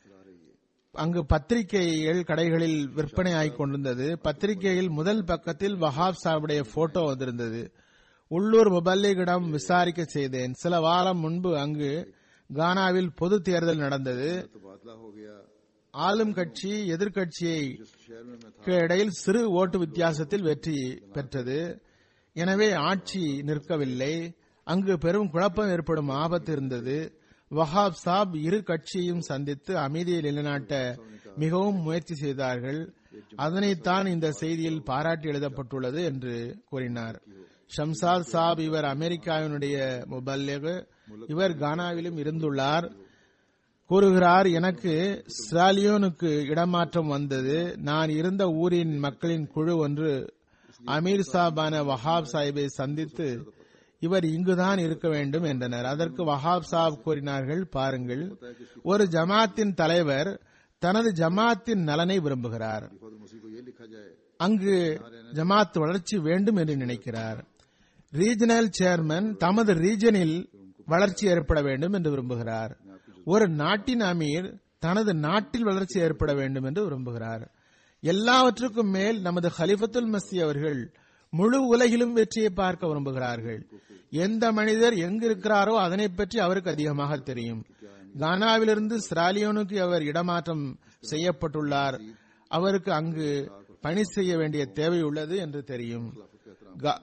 அங்கு பத்திரிகைகள் கடைகளில் விற்பனை ஆகிக் கொண்டிருந்தது பத்திரிகையில் முதல் பக்கத்தில் வஹாப் சாஹிபுடைய போட்டோ வந்திருந்தது உள்ளூர் முபல்லிகிடம் விசாரிக்க செய்தேன் சில வாரம் முன்பு அங்கு கானாவில் பொது தேர்தல் நடந்தது तबादला हो गया ஆளும் கட்சி எதிர்க்கட்சியை जिस शहर में मैं था க்கு இடையில் சிறு ஓட்டு வித்தியாசத்தில் வெற்றி பெற்றது எனவே ஆட்சி நிற்கவில்லை அங்கு பெரும் குழப்பம் ஏற்படும் ஆபத்து இருந்தது வஹாப் சாப் இரு கட்சியையும் சந்தித்து அமைதியை நிலைநாட்ட மிகவும் முயற்சி செய்தார்கள் அதனைத்தான் இந்த செய்தியில் பாராட்டி எழுதப்பட்டுள்ளது என்று கூறினார் ஷம்சாத் சாப் இவர் அமெரிக்காவினுடைய முபல்லிக் இவர் கானாவிலும் இருந்துள்ளார் கூறுகிறார் எனக்கு ஸ்ராலியோனுக்கு இடமாற்றம் வந்தது நான் இருந்த ஊரின் மக்களின் குழு ஒன்று அமீர் சாபான வஹாப் சாஹிபை சந்தித்து இவர் இங்குதான் இருக்க வேண்டும் என்றனர் அதற்கு வஹாப் சாப் கூறினார்கள் பாருங்கள் ஒரு ஜமாத்தின் தலைவர் தனது ஜமாத்தின் நலனை விரும்புகிறார் खलीफा मसीह को ये लिखा जाए அங்கு ஜமாத் வளர்ச்சி வேண்டும் என்று நினைக்கிறார் ரீஜனல் சேர்மன் தமது ரீஜனில் வளர்ச்சி ஏற்பட வேண்டும் என்று விரும்புகிறார் ஒரு நாட்டின் அமீர் தனது நாட்டில் வளர்ச்சி ஏற்பட வேண்டும் என்று விரும்புகிறார் எல்லாவற்றுக்கும் மேல் நமது ஹலிஃபத்துல் மசி அவர்கள் முழு உலகிலும் வெற்றியை பார்க்க விரும்புகிறார்கள் எந்த மனிதர் எங்கு இருக்கிறாரோ அதனை பற்றி அவருக்கு அதிகமாக தெரியும் கானாவிலிருந்து சிராலியோனுக்கு அவர் இடமாற்றம் செய்யப்பட்டுள்ளார் அவருக்கு அங்கு பணி செய்ய வேண்டிய தேவை உள்ளது என்று தெரியும் கா-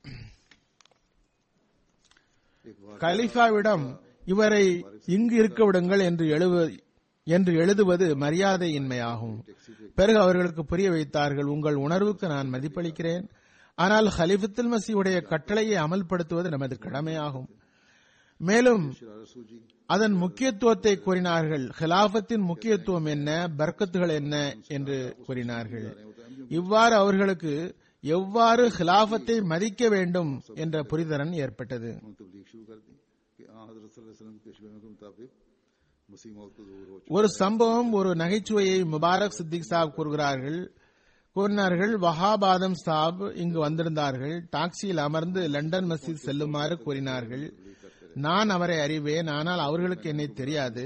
கலிஃபாவிடம் இவரை இங்கு இருக்க விடுங்கள் என்று எழுவ என்று எழுதுவது மரியாதையின்மையாகும் பிறகு அவர்களுக்கு புரிய வைத்தார்கள் உங்கள் உணர்வுக்கு நான் மதிப்பளிக்கிறேன் ஆனால் ஹலிஃபத்துல் மசியுடைய கட்டளையை அமல்படுத்துவது நமது கடமையாகும் மேலும் அதன் முக்கியத்துவத்தை கூறினார்கள் ஹிலாபத்தின் முக்கியத்துவம் என்ன பர்க்கத்துகள் என்ன என்று கூறினார்கள் இவ்வாறு அவர்களுக்கு எவ்வாறு ஹிலாபத்தை மதிக்க வேண்டும் என்ற புரிதலன் ஏற்பட்டது उन्होंने तबलीग शुरू कर दी कि आ हजरत सल्लल्लाहु अलैहि वसल्लम के पेशवे के मुताबिक मसीह मौत को जहूर हो चुका ஒரு சம்பவம் ஒரு நகைச்சுவையை முபாரக் சித்திக் சாப் கூறுகிறார்கள் கூறினார்கள் வஹாபாதம் சாப் இங்கு வந்திருந்தார்கள் டாக்ஸியில் அமர்ந்து லண்டன் மஸ்ஜித் செல்லுமாறு கூறினார்கள் நான் அவரை அறிவேன் ஆனால் அவர்களுக்கு என்னை தெரியாது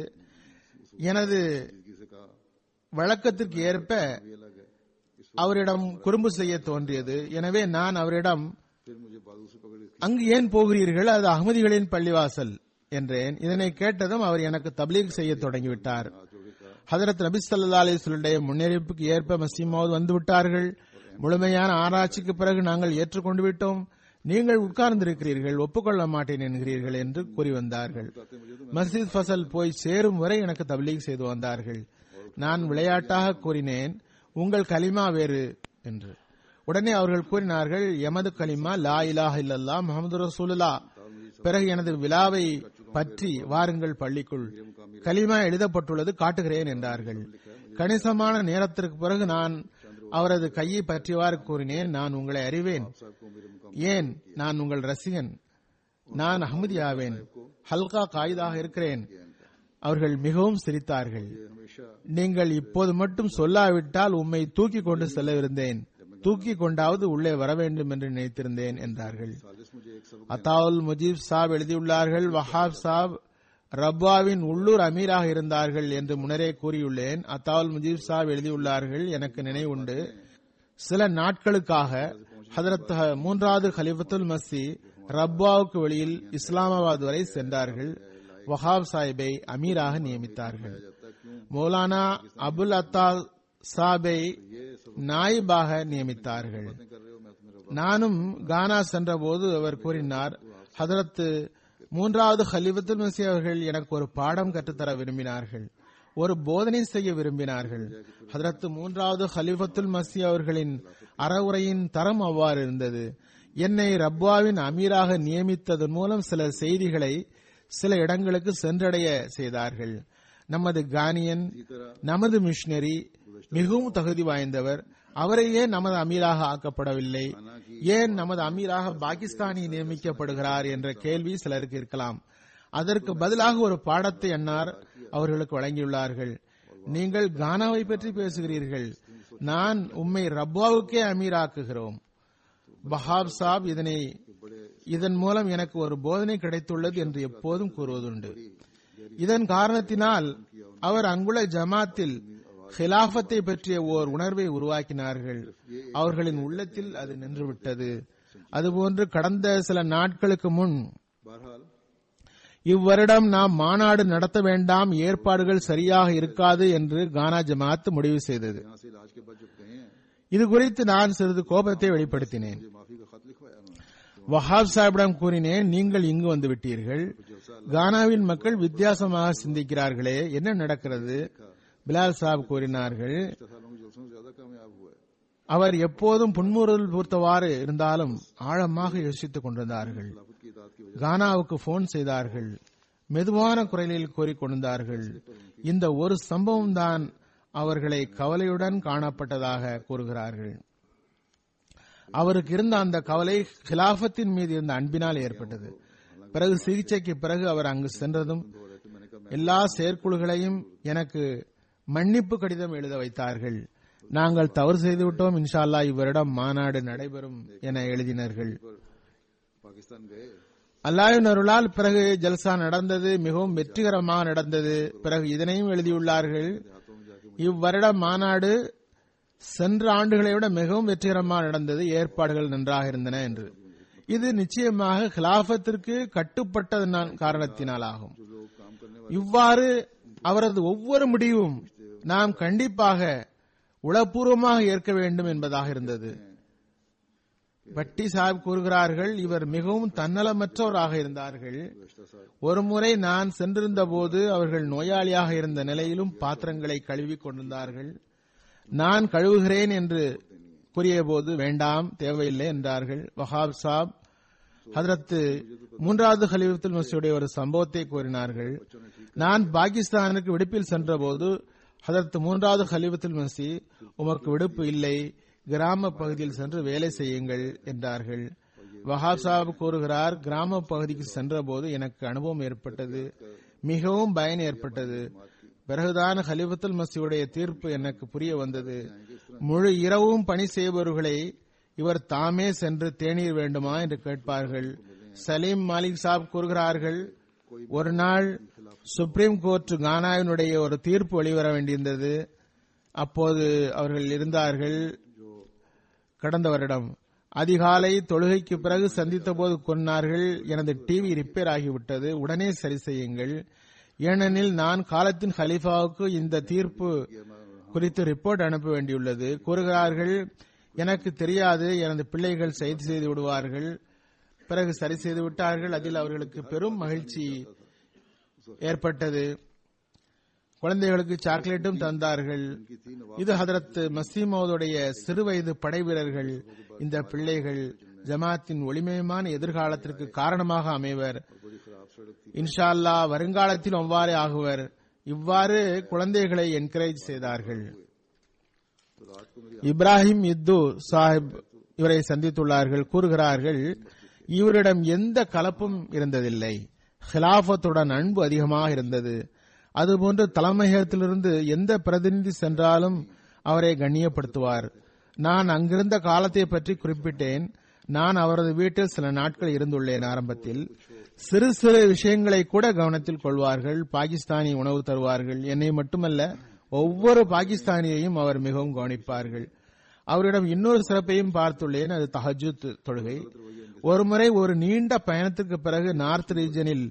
எனது जिंदगी से कहा வழக்கத்திற்கு ஏற்ப ये अलग है इस அவரிடம் குறும்பு செய்ய தோன்றியது எனவே நான் அவரிடம் फिर मुझे बाजू से पकड़ के அங்கு ஏன் போகிறீர்கள் அது அகமதிகளின் பள்ளிவாசல் என்றேன் இதனை கேட்டதும் அவர் எனக்கு தப்லீக் செய்ய தொடங்கிவிட்டார் हाथ जोड़ के कहा ஹதரத் நபி ஸல்லல்லாஹு அலைஹி வஸல்லுடைய முன்னறிவிப்புக்கு ஏற்ப மசீமாவது வந்து விட்டார்கள் முழுமையான ஆராய்ச்சிக்கு பிறகு நாங்கள் ஏற்றுக்கொண்டு விட்டோம் நீங்கள் உட்கார்ந்திருக்கிறீர்கள் ஒப்புக்கொள்ள மாட்டேன் என்கிறீர்கள் என்று கூறி வந்தார்கள் மஸ்ஜித் ஃபசல் போய் சேரும் வரை எனக்கு தப்லீக் செய்து வந்தார்கள் நான் விளையாட்டாக கூறினேன் உங்கள் கலிமா வேறு என்று உடனே அவர்கள் கூறினார்கள் எமது கலிமா லா இலாஹ இல்லல்லா முகமது ரசூலுல்லா பிறகு எனது விழாவை பற்றி வாருங்கள் பள்ளிக்குள் கலிமா எழுதப்பட்டுள்ளது காட்டுகிறேன் என்றார்கள் கணிசமான நேரத்திற்கு பிறகு நான் அவரது கையை பற்றியவாறு கூறினேன் நான் உங்களை அறிவேன் ஏன் நான் உங்கள் ரசிகன் நான் அஹமதியாவேன் ஹல்கா காயிதாக இருக்கிறேன் அவர்கள் மிகவும் சிரித்தார்கள் हमेशा நீங்கள் இப்போது மட்டும் சொல்லாவிட்டால் உம்மை தூக்கி கொண்டு செல்லவிருந்தேன் தூக்கி கொண்டாவது உள்ளே வர வேண்டும் என்று நினைத்திருந்தேன் என்றார்கள் सालिस मुझे एक सबक அத்தாவுல் முஜீப் சாப் எழுதியுள்ளார்கள் வஹாப் சாப் ரப்பாவின் உள்ளூர் அமீராக இருந்தார்கள் என்று முன்னரே கூறியுள்ளேன் அத்தாவுல் முஜீப் சாப் எழுதியுள்ளார்கள் எனக்கு நினைவுண்டு சில நாட்களுக்காக ஹதரத் மூன்றாவது ஹலிஃபத்துல் மசி ரப்பாவுக்கு வெளியில் இஸ்லாமாபாத் வரை சென்றார்கள் வஹாப் சாஹிபை அமீராக நியமித்தார்கள் மௌலானா அபுல் அத்தா சாபை நாயிபாக நியமித்தார்கள் कर रहे हो मैं तुम्हें நானும் கானா சென்றபோது அவர் கூறினார் ஹதரத் மூன்றாவது ஹலிஃபத்துல் மசி அவர்கள் எனக்கு ஒரு பாடம் கற்றுத்தர விரும்பினார்கள் ஒரு போதனை செய்ய விரும்பினார்கள் ஹதரத் மூன்றாவது ஹலிஃபத்துல் மசி அவர்களின் அறவுரையின் தரம் அவ்வாறு இருந்தது என்னை ரப்வாவின் அமீராக நியமித்ததன் மூலம் சில செய்திகளை சில இடங்களுக்கு சென்றடைய செய்தார்கள் நமது கானியன் நமது மிஷனரி மிகவும் தகுதி வாய்ந்தவர் அவரையே நமது அமீராக ஆக்கப்படவில்லை ஏன் நமது அமீராக பாகிஸ்தானி நியமிக்கப்படுகிறார் என்ற கேள்வி சிலருக்கு இருக்கலாம் அதற்கு பதிலாக ஒரு பாடத்தை அன்னார் அவர்களுக்கு வழங்கியுள்ளார்கள் நீங்கள் கானாவை பற்றி பேசுகிறீர்கள் நான் உம்மை ரப்பாவுக்கே அமீராக்குகிறோம் பஹாப் சாப் இதனை இதன் மூலம் எனக்கு ஒரு போதனை கிடைத்துள்ளது என்று எப்போதும் கூறுவதுண்டு இதன் காரணத்தினால் அவர் அங்குள்ள ஜமாத்தில் ஹிலாஃபத்தை பற்றிய ஓர் உணர்வை உருவாக்கினார்கள் அவர்களின் உள்ளத்தில் அது நின்றுவிட்டது அதுபோன்று கடந்த சில நாட்களுக்கு முன் बहरहाल இவ்வருடம் நாம் மாநாடு நடத்த வேண்டாம் ஏற்பாடுகள் சரியாக இருக்காது என்று கானா ஜமாத் முடிவு செய்தது यहाँ से इलाज के बाद जब गए हैं இது குறித்து நான் சிறிது கோபத்தை வெளிப்படுத்தினேன் मुझे माफी का खत लिखवाया उन्होंने வஹாப் சாஹிபிடம் கூறினேன் நீங்கள் இங்கு வந்து விட்டீர்கள் கானாவின் மக்கள் வித்தியாசமாக சிந்திக்கிறார்களே என்ன நடக்கிறது பிலால் சாப் கூறினார்கள் पिछले सालों के जलसों से ज्यादा कामयाब हुआ है அவர் எப்போதும் புன்முறுதல் பூர்த்தவாறு இருந்தாலும் ஆழமாக யோசித்துக் கொண்டிருந்தார்கள் खिलाफत की इतात की वजह கானாவுக்கு போன் செய்தார்கள் மெதுவான குரலில் கூறிக்கொண்டிருந்தார்கள் இந்த ஒரு சம்பவம் தான் அவர்களை கவலையுடன் காணப்பட்டதாக கூறுகிறார்கள் அவருக்கு இருந்த அந்த கவலை கிலாஃபத்தின் மீது இருந்த அன்பினால் ஏற்பட்டது பிறகு சிகிச்சைக்கு பிறகு அவர் அங்கு சென்றதும் से तो मैंने कहा எல்லா செயற்குழுகளையும் எனக்கு மன்னிப்பு கடிதம் எழுத வைத்தார்கள் நாங்கள் தவறு செய்துவிட்டோம் இன்ஷா அல்லாஹ் இவ்வருடம் மாநாடு நடைபெறும் என எழுதினார்கள் पर पाकिस्तान गए அல்லாஹ்வின் அருளால் பிறகு ஜல்சா நடந்தது மிகவும் வெற்றிகரமாக நடந்தது பிறகு இதனையும் எழுதியுள்ளார்கள் हाथों में जाके இவ்வருட மாநாடு சென்ற ஆண்டுகளை விட மிகவும் வெற்றிகரமாக நடந்தது ஏற்பாடுகள் நன்றாக இருந்தன என்று இது நிச்சயமாக கிலாபத்திற்கு கட்டுப்பட்டதன் காரணத்தினாலாகும் जो लोग काम करने இவ்வாறு அவரது ஒவ்வொரு முடிவும் நாம் கண்டிப்பாக உளப்பூர்வமாக ஏற்க வேண்டும் என்பதாக இருந்தது பட்டி சாஹிப் கூறுகிறார்கள் இவர் மிகவும் தன்னலமற்றவராக இருந்தார்கள் गुजश्ता साल ஒருமுறை நான் சென்றிருந்த போது அவர்கள் நோயாளியாக இருந்த நிலையிலும் பாத்திரங்களை கழுவி கொண்டிருந்தார்கள் நான் கழுவுகிறேன் என்று கூறிய போது வேண்டாம் தேவையில்லை என்றார்கள் வஹாப் சாப் ஹதரத்து மூன்றாவது ஹலிஃபத்துல் மசீடைய ஒரு சம்பவத்தை கூறினார்கள் நான் பாகிஸ்தானுக்கு விடுப்பில் சென்றபோது ஹதரத் மூன்றாவது ஹலிஃபத்துல் மசி உமக்கு விடுப்பு இல்லை கிராம பகுதியில் சென்று வேலை செய்யுங்கள் என்றார்கள் வஹாப் சாப் கூறுகிறார் கிராம பகுதிக்கு சென்றபோது எனக்கு அனுபவம் ஏற்பட்டது மிகவும் பயன் ஏற்பட்டது பிறகுதான் ஹலிஃபத்துல் மசியுடைய தீர்ப்பு எனக்கு புரிய வந்தது முழு இரவும் பணி செய்பவர்களை இவர் தாமே சென்று தேநீர் வேண்டுமா என்று கேட்பார்கள் சலீம் மாலிக் சாப் கூறுகிறார்கள் ஒரு நாள் சுப்ரீம் கோர்ட் கானாவினுடைய ஒரு தீர்ப்பு வெளிவர வேண்டியிருந்தது அப்போது அவர்கள் இருந்தார்கள் கடந்த வருடம் அதிகாலை தொழுகைக்கு பிறகு சந்தித்த போது கொன்னார்கள் எனது டிவி ரிப்பேர் ஆகிவிட்டது உடனே சரி செய்யுங்கள் ஏனெனில் நான் காலத்தின் ஹலீஃபாவுக்கு இந்த தீர்ப்பு குறித்து ரிப்போர்ட் அனுப்ப வேண்டியுள்ளது கூறுகிறார்கள் எனக்கு தெரியாது எனது பிள்ளைகள் செய்து செய்து விடுவார்கள் பிறகு சரி செய்து விட்டார்கள் அதில் அவர்களுக்கு பெரும் மகிழ்ச்சி ஏற்பட்டது குழந்தைகளுக்கு சாக்லேட்டும் தந்தார்கள் இது ஹதரத் மசீமோதுடைய சிறுவயது படை வீரர்கள் இந்த பிள்ளைகள் ஜமாத்தின் ஒளிமயமான எதிர்காலத்திற்கு காரணமாக அமைவர் बड़ी खराब सड़क थी இன்ஷா அல்லாஹ் வருங்காலத்தில் அவ்வாறே ஆகுவர் இவ்வாறு குழந்தைகளை என்கரேஜ் செய்தார்கள் तो रात को मेरी இப்ராஹிம் இத்து சாஹிப் இவரை சந்தித்துள்ளார்கள் கூறுகிறார்கள் இவரிடம் எந்த கலப்பும் இருந்ததில்லை ஹிலாஃபத்துடன் அன்பு அதிகமாக இருந்தது அதுபோன்று தலைமையகத்திலிருந்து எந்த பிரதிநிதி சென்றாலும் அவரை கண்ணியப்படுத்துவார் நான் அங்கிருந்த காலத்தை பற்றி குறிப்பிட்டேன் நான் அவரது வீட்டில் சில நாட்கள் இருந்துள்ளேன் ஆரம்பத்தில் சிறு சிறு விஷயங்களை கூட கவனத்தில் கொள்வார்கள் பாகிஸ்தானி உணவு தருவார்கள் என்னை மட்டுமல்ல ஒவ்வொரு பாகிஸ்தானியையும் அவர் மிகவும் கவனிப்பார்கள் அவரிடம் இன்னொரு சிறப்பையும் பார்த்துள்ளேன் அது தஹஜுத் தொழுகை ஒருமுறை ஒரு நீண்ட பயணத்துக்கு பிறகு நார்த் ரீஜனில்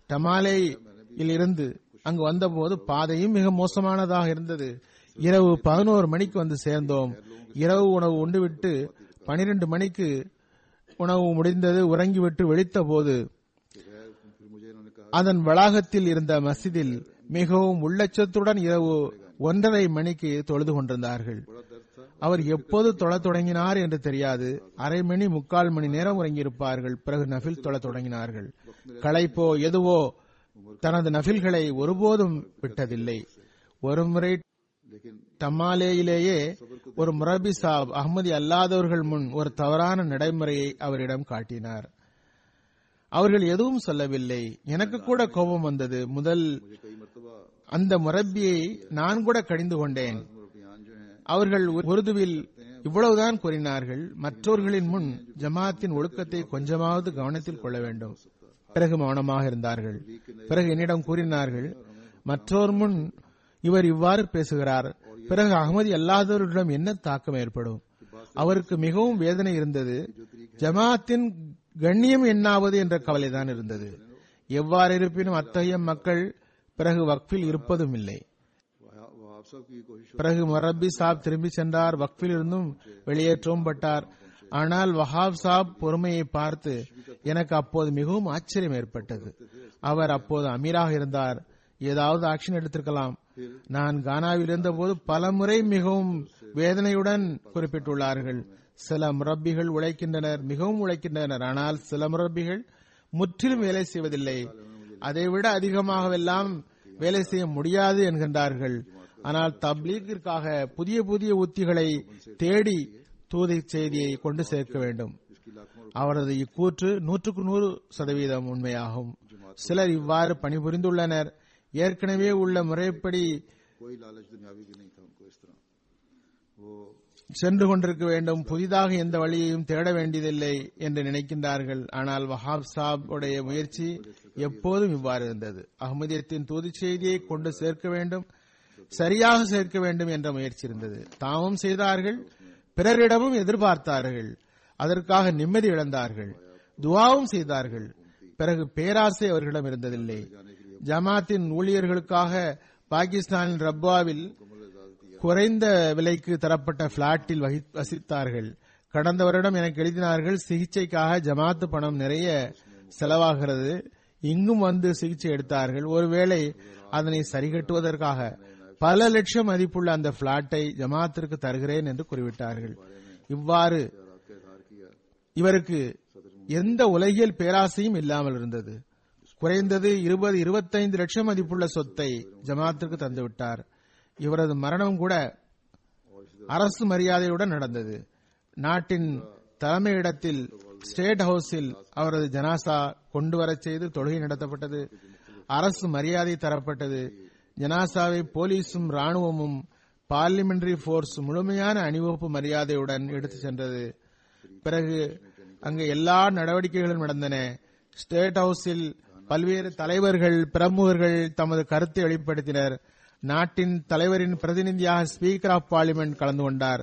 டமாலேயில் இருந்து அங்கு வந்தபோது பாதையும் மிக மோசமானதாக இருந்தது இரவு பதினோரு மணிக்கு வந்து சேர்ந்தோம் இரவு உணவு உண்டுவிட்டு பனிரெண்டு மணிக்கு உணவு முடிந்தது உறங்கிவிட்டு விழித்த போது कि खैर फिर मुझे इन्होंने कहा அதன் வளாகத்தில் இருந்த மஸ்ஜிதில் மிகவும் உள்ளச்சத்துடன் இரவு ஒன்றரை மணிக்கு தொழுது கொண்டிருந்தார்கள் बड़ा दर्द था அவர் எப்போது தொழத் தொடங்கினார் என்று தெரியாது அரை மணி முக்கால் மணி நேரம் உறங்கியிருப்பார்கள் பிறகு நஃபில் தொழத் தொடங்கினார்கள் களைப்போ எதுவோ தனது நஃபில்களை ஒருபோதும் விட்டதில்லை ஒருமுறை लेकिन டமாலேயிலேயே ஒரு முரபி சாப் அஹ்மதி அல்லாதவர்கள் முன் ஒரு தவறான நடைமுறையை அவரிடம் காட்டினார் அவர்கள் எதுவும் சொல்லவில்லை எனக்கு கூட கோபம் வந்தது முதல் मुझे कई मरतबा அந்த முரப்பியை நான் கூட கடிந்து கொண்டேன் मुरबियान जो हैं அவர்கள் உருதுவில் இவ்வளவுதான் கூறினார்கள் மற்றவர்களின் முன் ஜமாத்தின் ஒழுக்கத்தை கொஞ்சமாவது கவனத்தில் கொள்ள வேண்டும் பிறகு மௌனமாக இருந்தார்கள் பிறகு என்னிடம் கூறினார்கள் மற்றோர் முன் இவர் இவ்வாறு பேசுகிறார் பிறகு அகமதி அல்லாதவர்களிடம் என்ன தாக்கம் ஏற்படும் அவருக்கு மிகவும் வேதனை இருந்தது ஜமாத்தின் கண்ணியம் என்னாவது என்ற கவலைதான் இருந்தது எவ்வாறு இருப்பினும் அத்தகைய மக்கள் பிறகு வக்ஃபில் இருப்பதும் இல்லை वहाँ वहाँ साहब की कोशिश பிறகு மொரப்பி சாப் திரும்பி சென்றார் வக்ஃபில் இருந்தும் வெளியேற்றவும் பட்டார் ஆனால் வஹாப் சாப் பொறுமையை பார்த்து எனக்கு அப்போது மிகவும் ஆச்சரியம் ஏற்பட்டது அவர் அப்போது அமீராக இருந்தார் ஏதாவது ஆக்ஷன் எடுத்திருக்கலாம் நான் கானாவில் இருந்தபோது பல முறை மிகவும் வேதனையுடன் குறிப்பிட்டுள்ளார்கள் சில முரப்பிகள் உழைக்கின்றனர் மிகவும் உழைக்கின்றனர் ஆனால் சில முரப்பிகள் முற்றிலும் வேலை செய்வதில்லை அதைவிட அதிகமாகவெல்லாம் வேலை செய்ய முடியாது என்கின்றார்கள் ஆனால் தப்லீகிற்காக புதிய புதிய உத்திகளை தேடி தூதை செய்தியை கொண்டு சேர்க்க வேண்டும் அவரது இக்கூற்று நூற்றுக்கு நூறு சதவீதம் உண்மையாகும் சிலர் இவ்வாறு பணிபுரிந்துள்ளனர் ஏற்கனவே உள்ள முறைப்படி कोई लालच दुनियावी की नहीं था उनको इस तरह वो சென்று கொண்டிருக்க வேண்டும் புதிதாக எந்த வழியையும் தேட வேண்டியதில்லை என்று நினைக்கின்றார்கள் ஆனால் வஹாப் சாப் உடைய முயற்சி எப்போதும் இவ்வாறு இருந்தது அகமதியத்தின் தூது செய்தியை கொண்டு சேர்க்க வேண்டும் சரியாக சேர்க்க வேண்டும் என்ற முயற்சி இருந்தது தாமும் செய்தார்கள் பிறரிடமும் எதிர்பார்த்தார்கள் அதற்காக நிம்மதி இழந்தார்கள் துவாவும் செய்தார்கள் பிறகு பேராசை அவர்களிடம் இருந்ததில்லை ஜமாத்தின் ஊழியர்களுக்காக பாகிஸ்தானின் ரப்வாவில் குறைந்த விலைக்கு தரப்பட்ட பிளாட்டில் வகி- வசித்தார்கள் கடந்த வருடம் எனக்கு எழுதினார்கள் சிகிச்சைக்காக ஜமாத்து பணம் நிறைய செலவாகிறது இங்கும் வந்து சிகிச்சை எடுத்தார்கள் ஒருவேளை அதனை சரிகட்டுவதற்காக பல லட்சம் மதிப்புள்ள அந்த பிளாட்டை ஜமாத்திற்கு தருகிறேன் என்று குறிப்பிட்டார்கள் இவ்வாறு இவருக்கு எந்த உலகியல் பேராசையும் இல்லாமல் இருந்தது குறைந்தது இருபது இருபத்தைந்து லட்சம் மதிப்புள்ள சொத்தை ஜமாத்திற்கு தந்துவிட்டார் இவரது மரணம் கூட அரசு மரியாதையுடன் நடந்தது நாட்டின் தலைமையிடத்தில் ஸ்டேட் ஹவுஸில் அவரது ஜனாசா கொண்டு வரச் செய்து தொழுகை நடத்தப்பட்டது அரசு மரியாதை தரப்பட்டது ஜனாசாவை போலீசும் ராணுவமும் பார்லிமெண்டரி போர்ஸ் முழுமையான அணிவகுப்பு மரியாதையுடன் எடுத்துச் சென்றது பிறகு அங்கு எல்லா நடவடிக்கைகளும் நடந்தன ஸ்டேட் ஹவுஸில் பல்வேறு தலைவர்கள் பிரமுகர்கள் தமது கருத்தை வெளிப்படுத்தினர் நாட்டின் தலைவரின் பிரதிநிதியாக ஸ்பீக்கர் ஆஃப் பார்லிமெண்ட் கலந்து கொண்டார்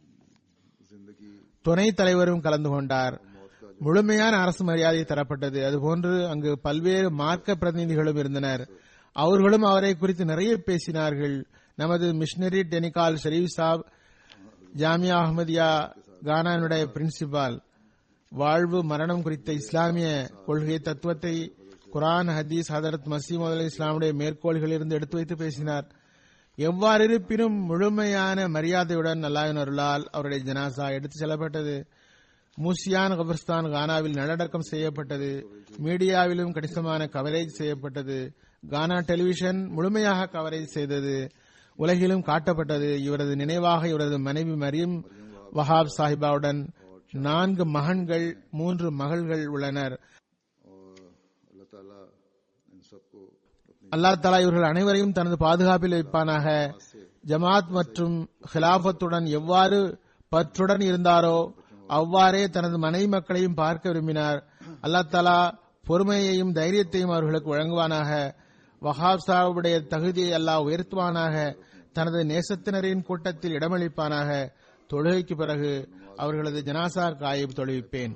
जिंदगी துணைத் தலைவரும் கலந்து கொண்டார் முழுமையான அரசு மரியாதை தரப்பட்டது அதுபோன்று அங்கு பல்வேறு மார்க்க பிரதிநிதிகளும் இருந்தனர் அவர்களும் அவரை குறித்து நிறைய பேசினார்கள் நமது மிஷனரி டெனிகால் ஷெரீப் சாப் ஜாமியா அஹமதியா கானானுடைய பிரின்சிபால் வாழ்வு மரணம் குறித்த இஸ்லாமிய கொள்கை தத்துவத்தை குரான் ஹதீஸ் ஹதரத் மசீம் அலி இஸ்லாமுடைய மேற்கோள்களிலிருந்து எடுத்து வைத்து பேசினார் எவ்வாறு இருப்பினும் முழுமையான மரியாதையுடன் அல்லாஹின் அருளால் அவருடைய ஜனாசா எடுத்துச் செல்லப்பட்டது மூசியான் கபர்ஸ்தான் கானாவில் நல்லடக்கம் செய்யப்பட்டது மீடியாவிலும் கணிசமான கவரேஜ் செய்யப்பட்டது கானா டெலிவிஷன் முழுமையாக கவரேஜ் செய்தது உலகிலும் காட்டப்பட்டது இவரது நினைவாக இவரது மனைவி மரியம் வஹாப் சாஹிபாவுடன் நான்கு மகன்கள் மூன்று மகள்கள் உள்ளனர் और अल्लाह ताला इन सबको अपनी அல்லாஹ் தலா இவர்கள் அனைவரையும் தனது பாதுகாப்பில் வைப்பானாக ஜமாத் மற்றும் ஹிலாபத்துடன் எவ்வாறு பற்றுடன் இருந்தாரோ அவ்வாறே தனது மனைவி மக்களையும் பார்க்க விரும்பினார் அல்லாஹ் தலா பொறுமையையும் தைரியத்தையும் அவர்களுக்கு வழங்குவானாக வஹாப் சாஹிபுடைய தகுதியை அல்லாஹ் உயர்த்துவானாக தனது நேசத்தினரின் கூட்டத்தில் இடமளிப்பானாக தொழுகைக்கு பிறகு அவர்களது ஜனாசா காயிப் தொழுவிப்பேன்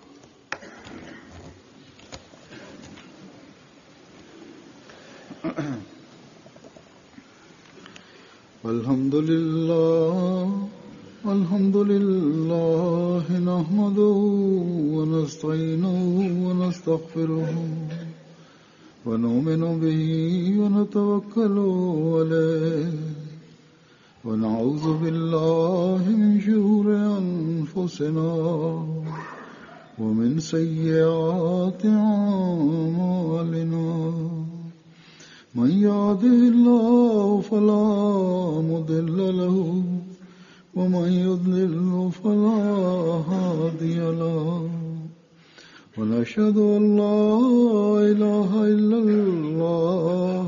الحمد لله الحمد لله نحمده ونستعينه ونستغفره ونؤمن به ونتوكل عليه ونعوذ بالله من شرور أنفسنا ومن سيئات أعمالنا من يهده الله فلا مضل له ومن يضلل فلا هادي له ونشهد أن لا إله إلا الله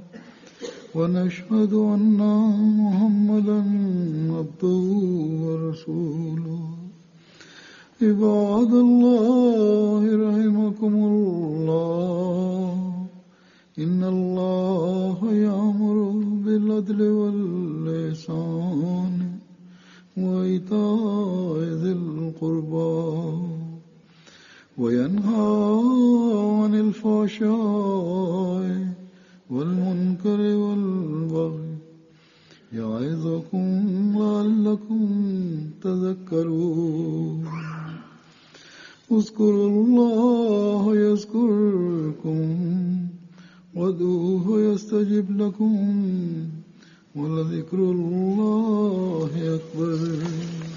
ونشهد أن محمدا عبده ورسوله عباد الله رحمكم الله إن الله يأمر بالعدل واللسان وإيتاء ذي القربى وينهى عن الفحشاء والمنكر والبغي يعظكم لعلكم تذكرون اذكروا الله يذكركم وادعوه يستجب لكم ولذكر الله أكبر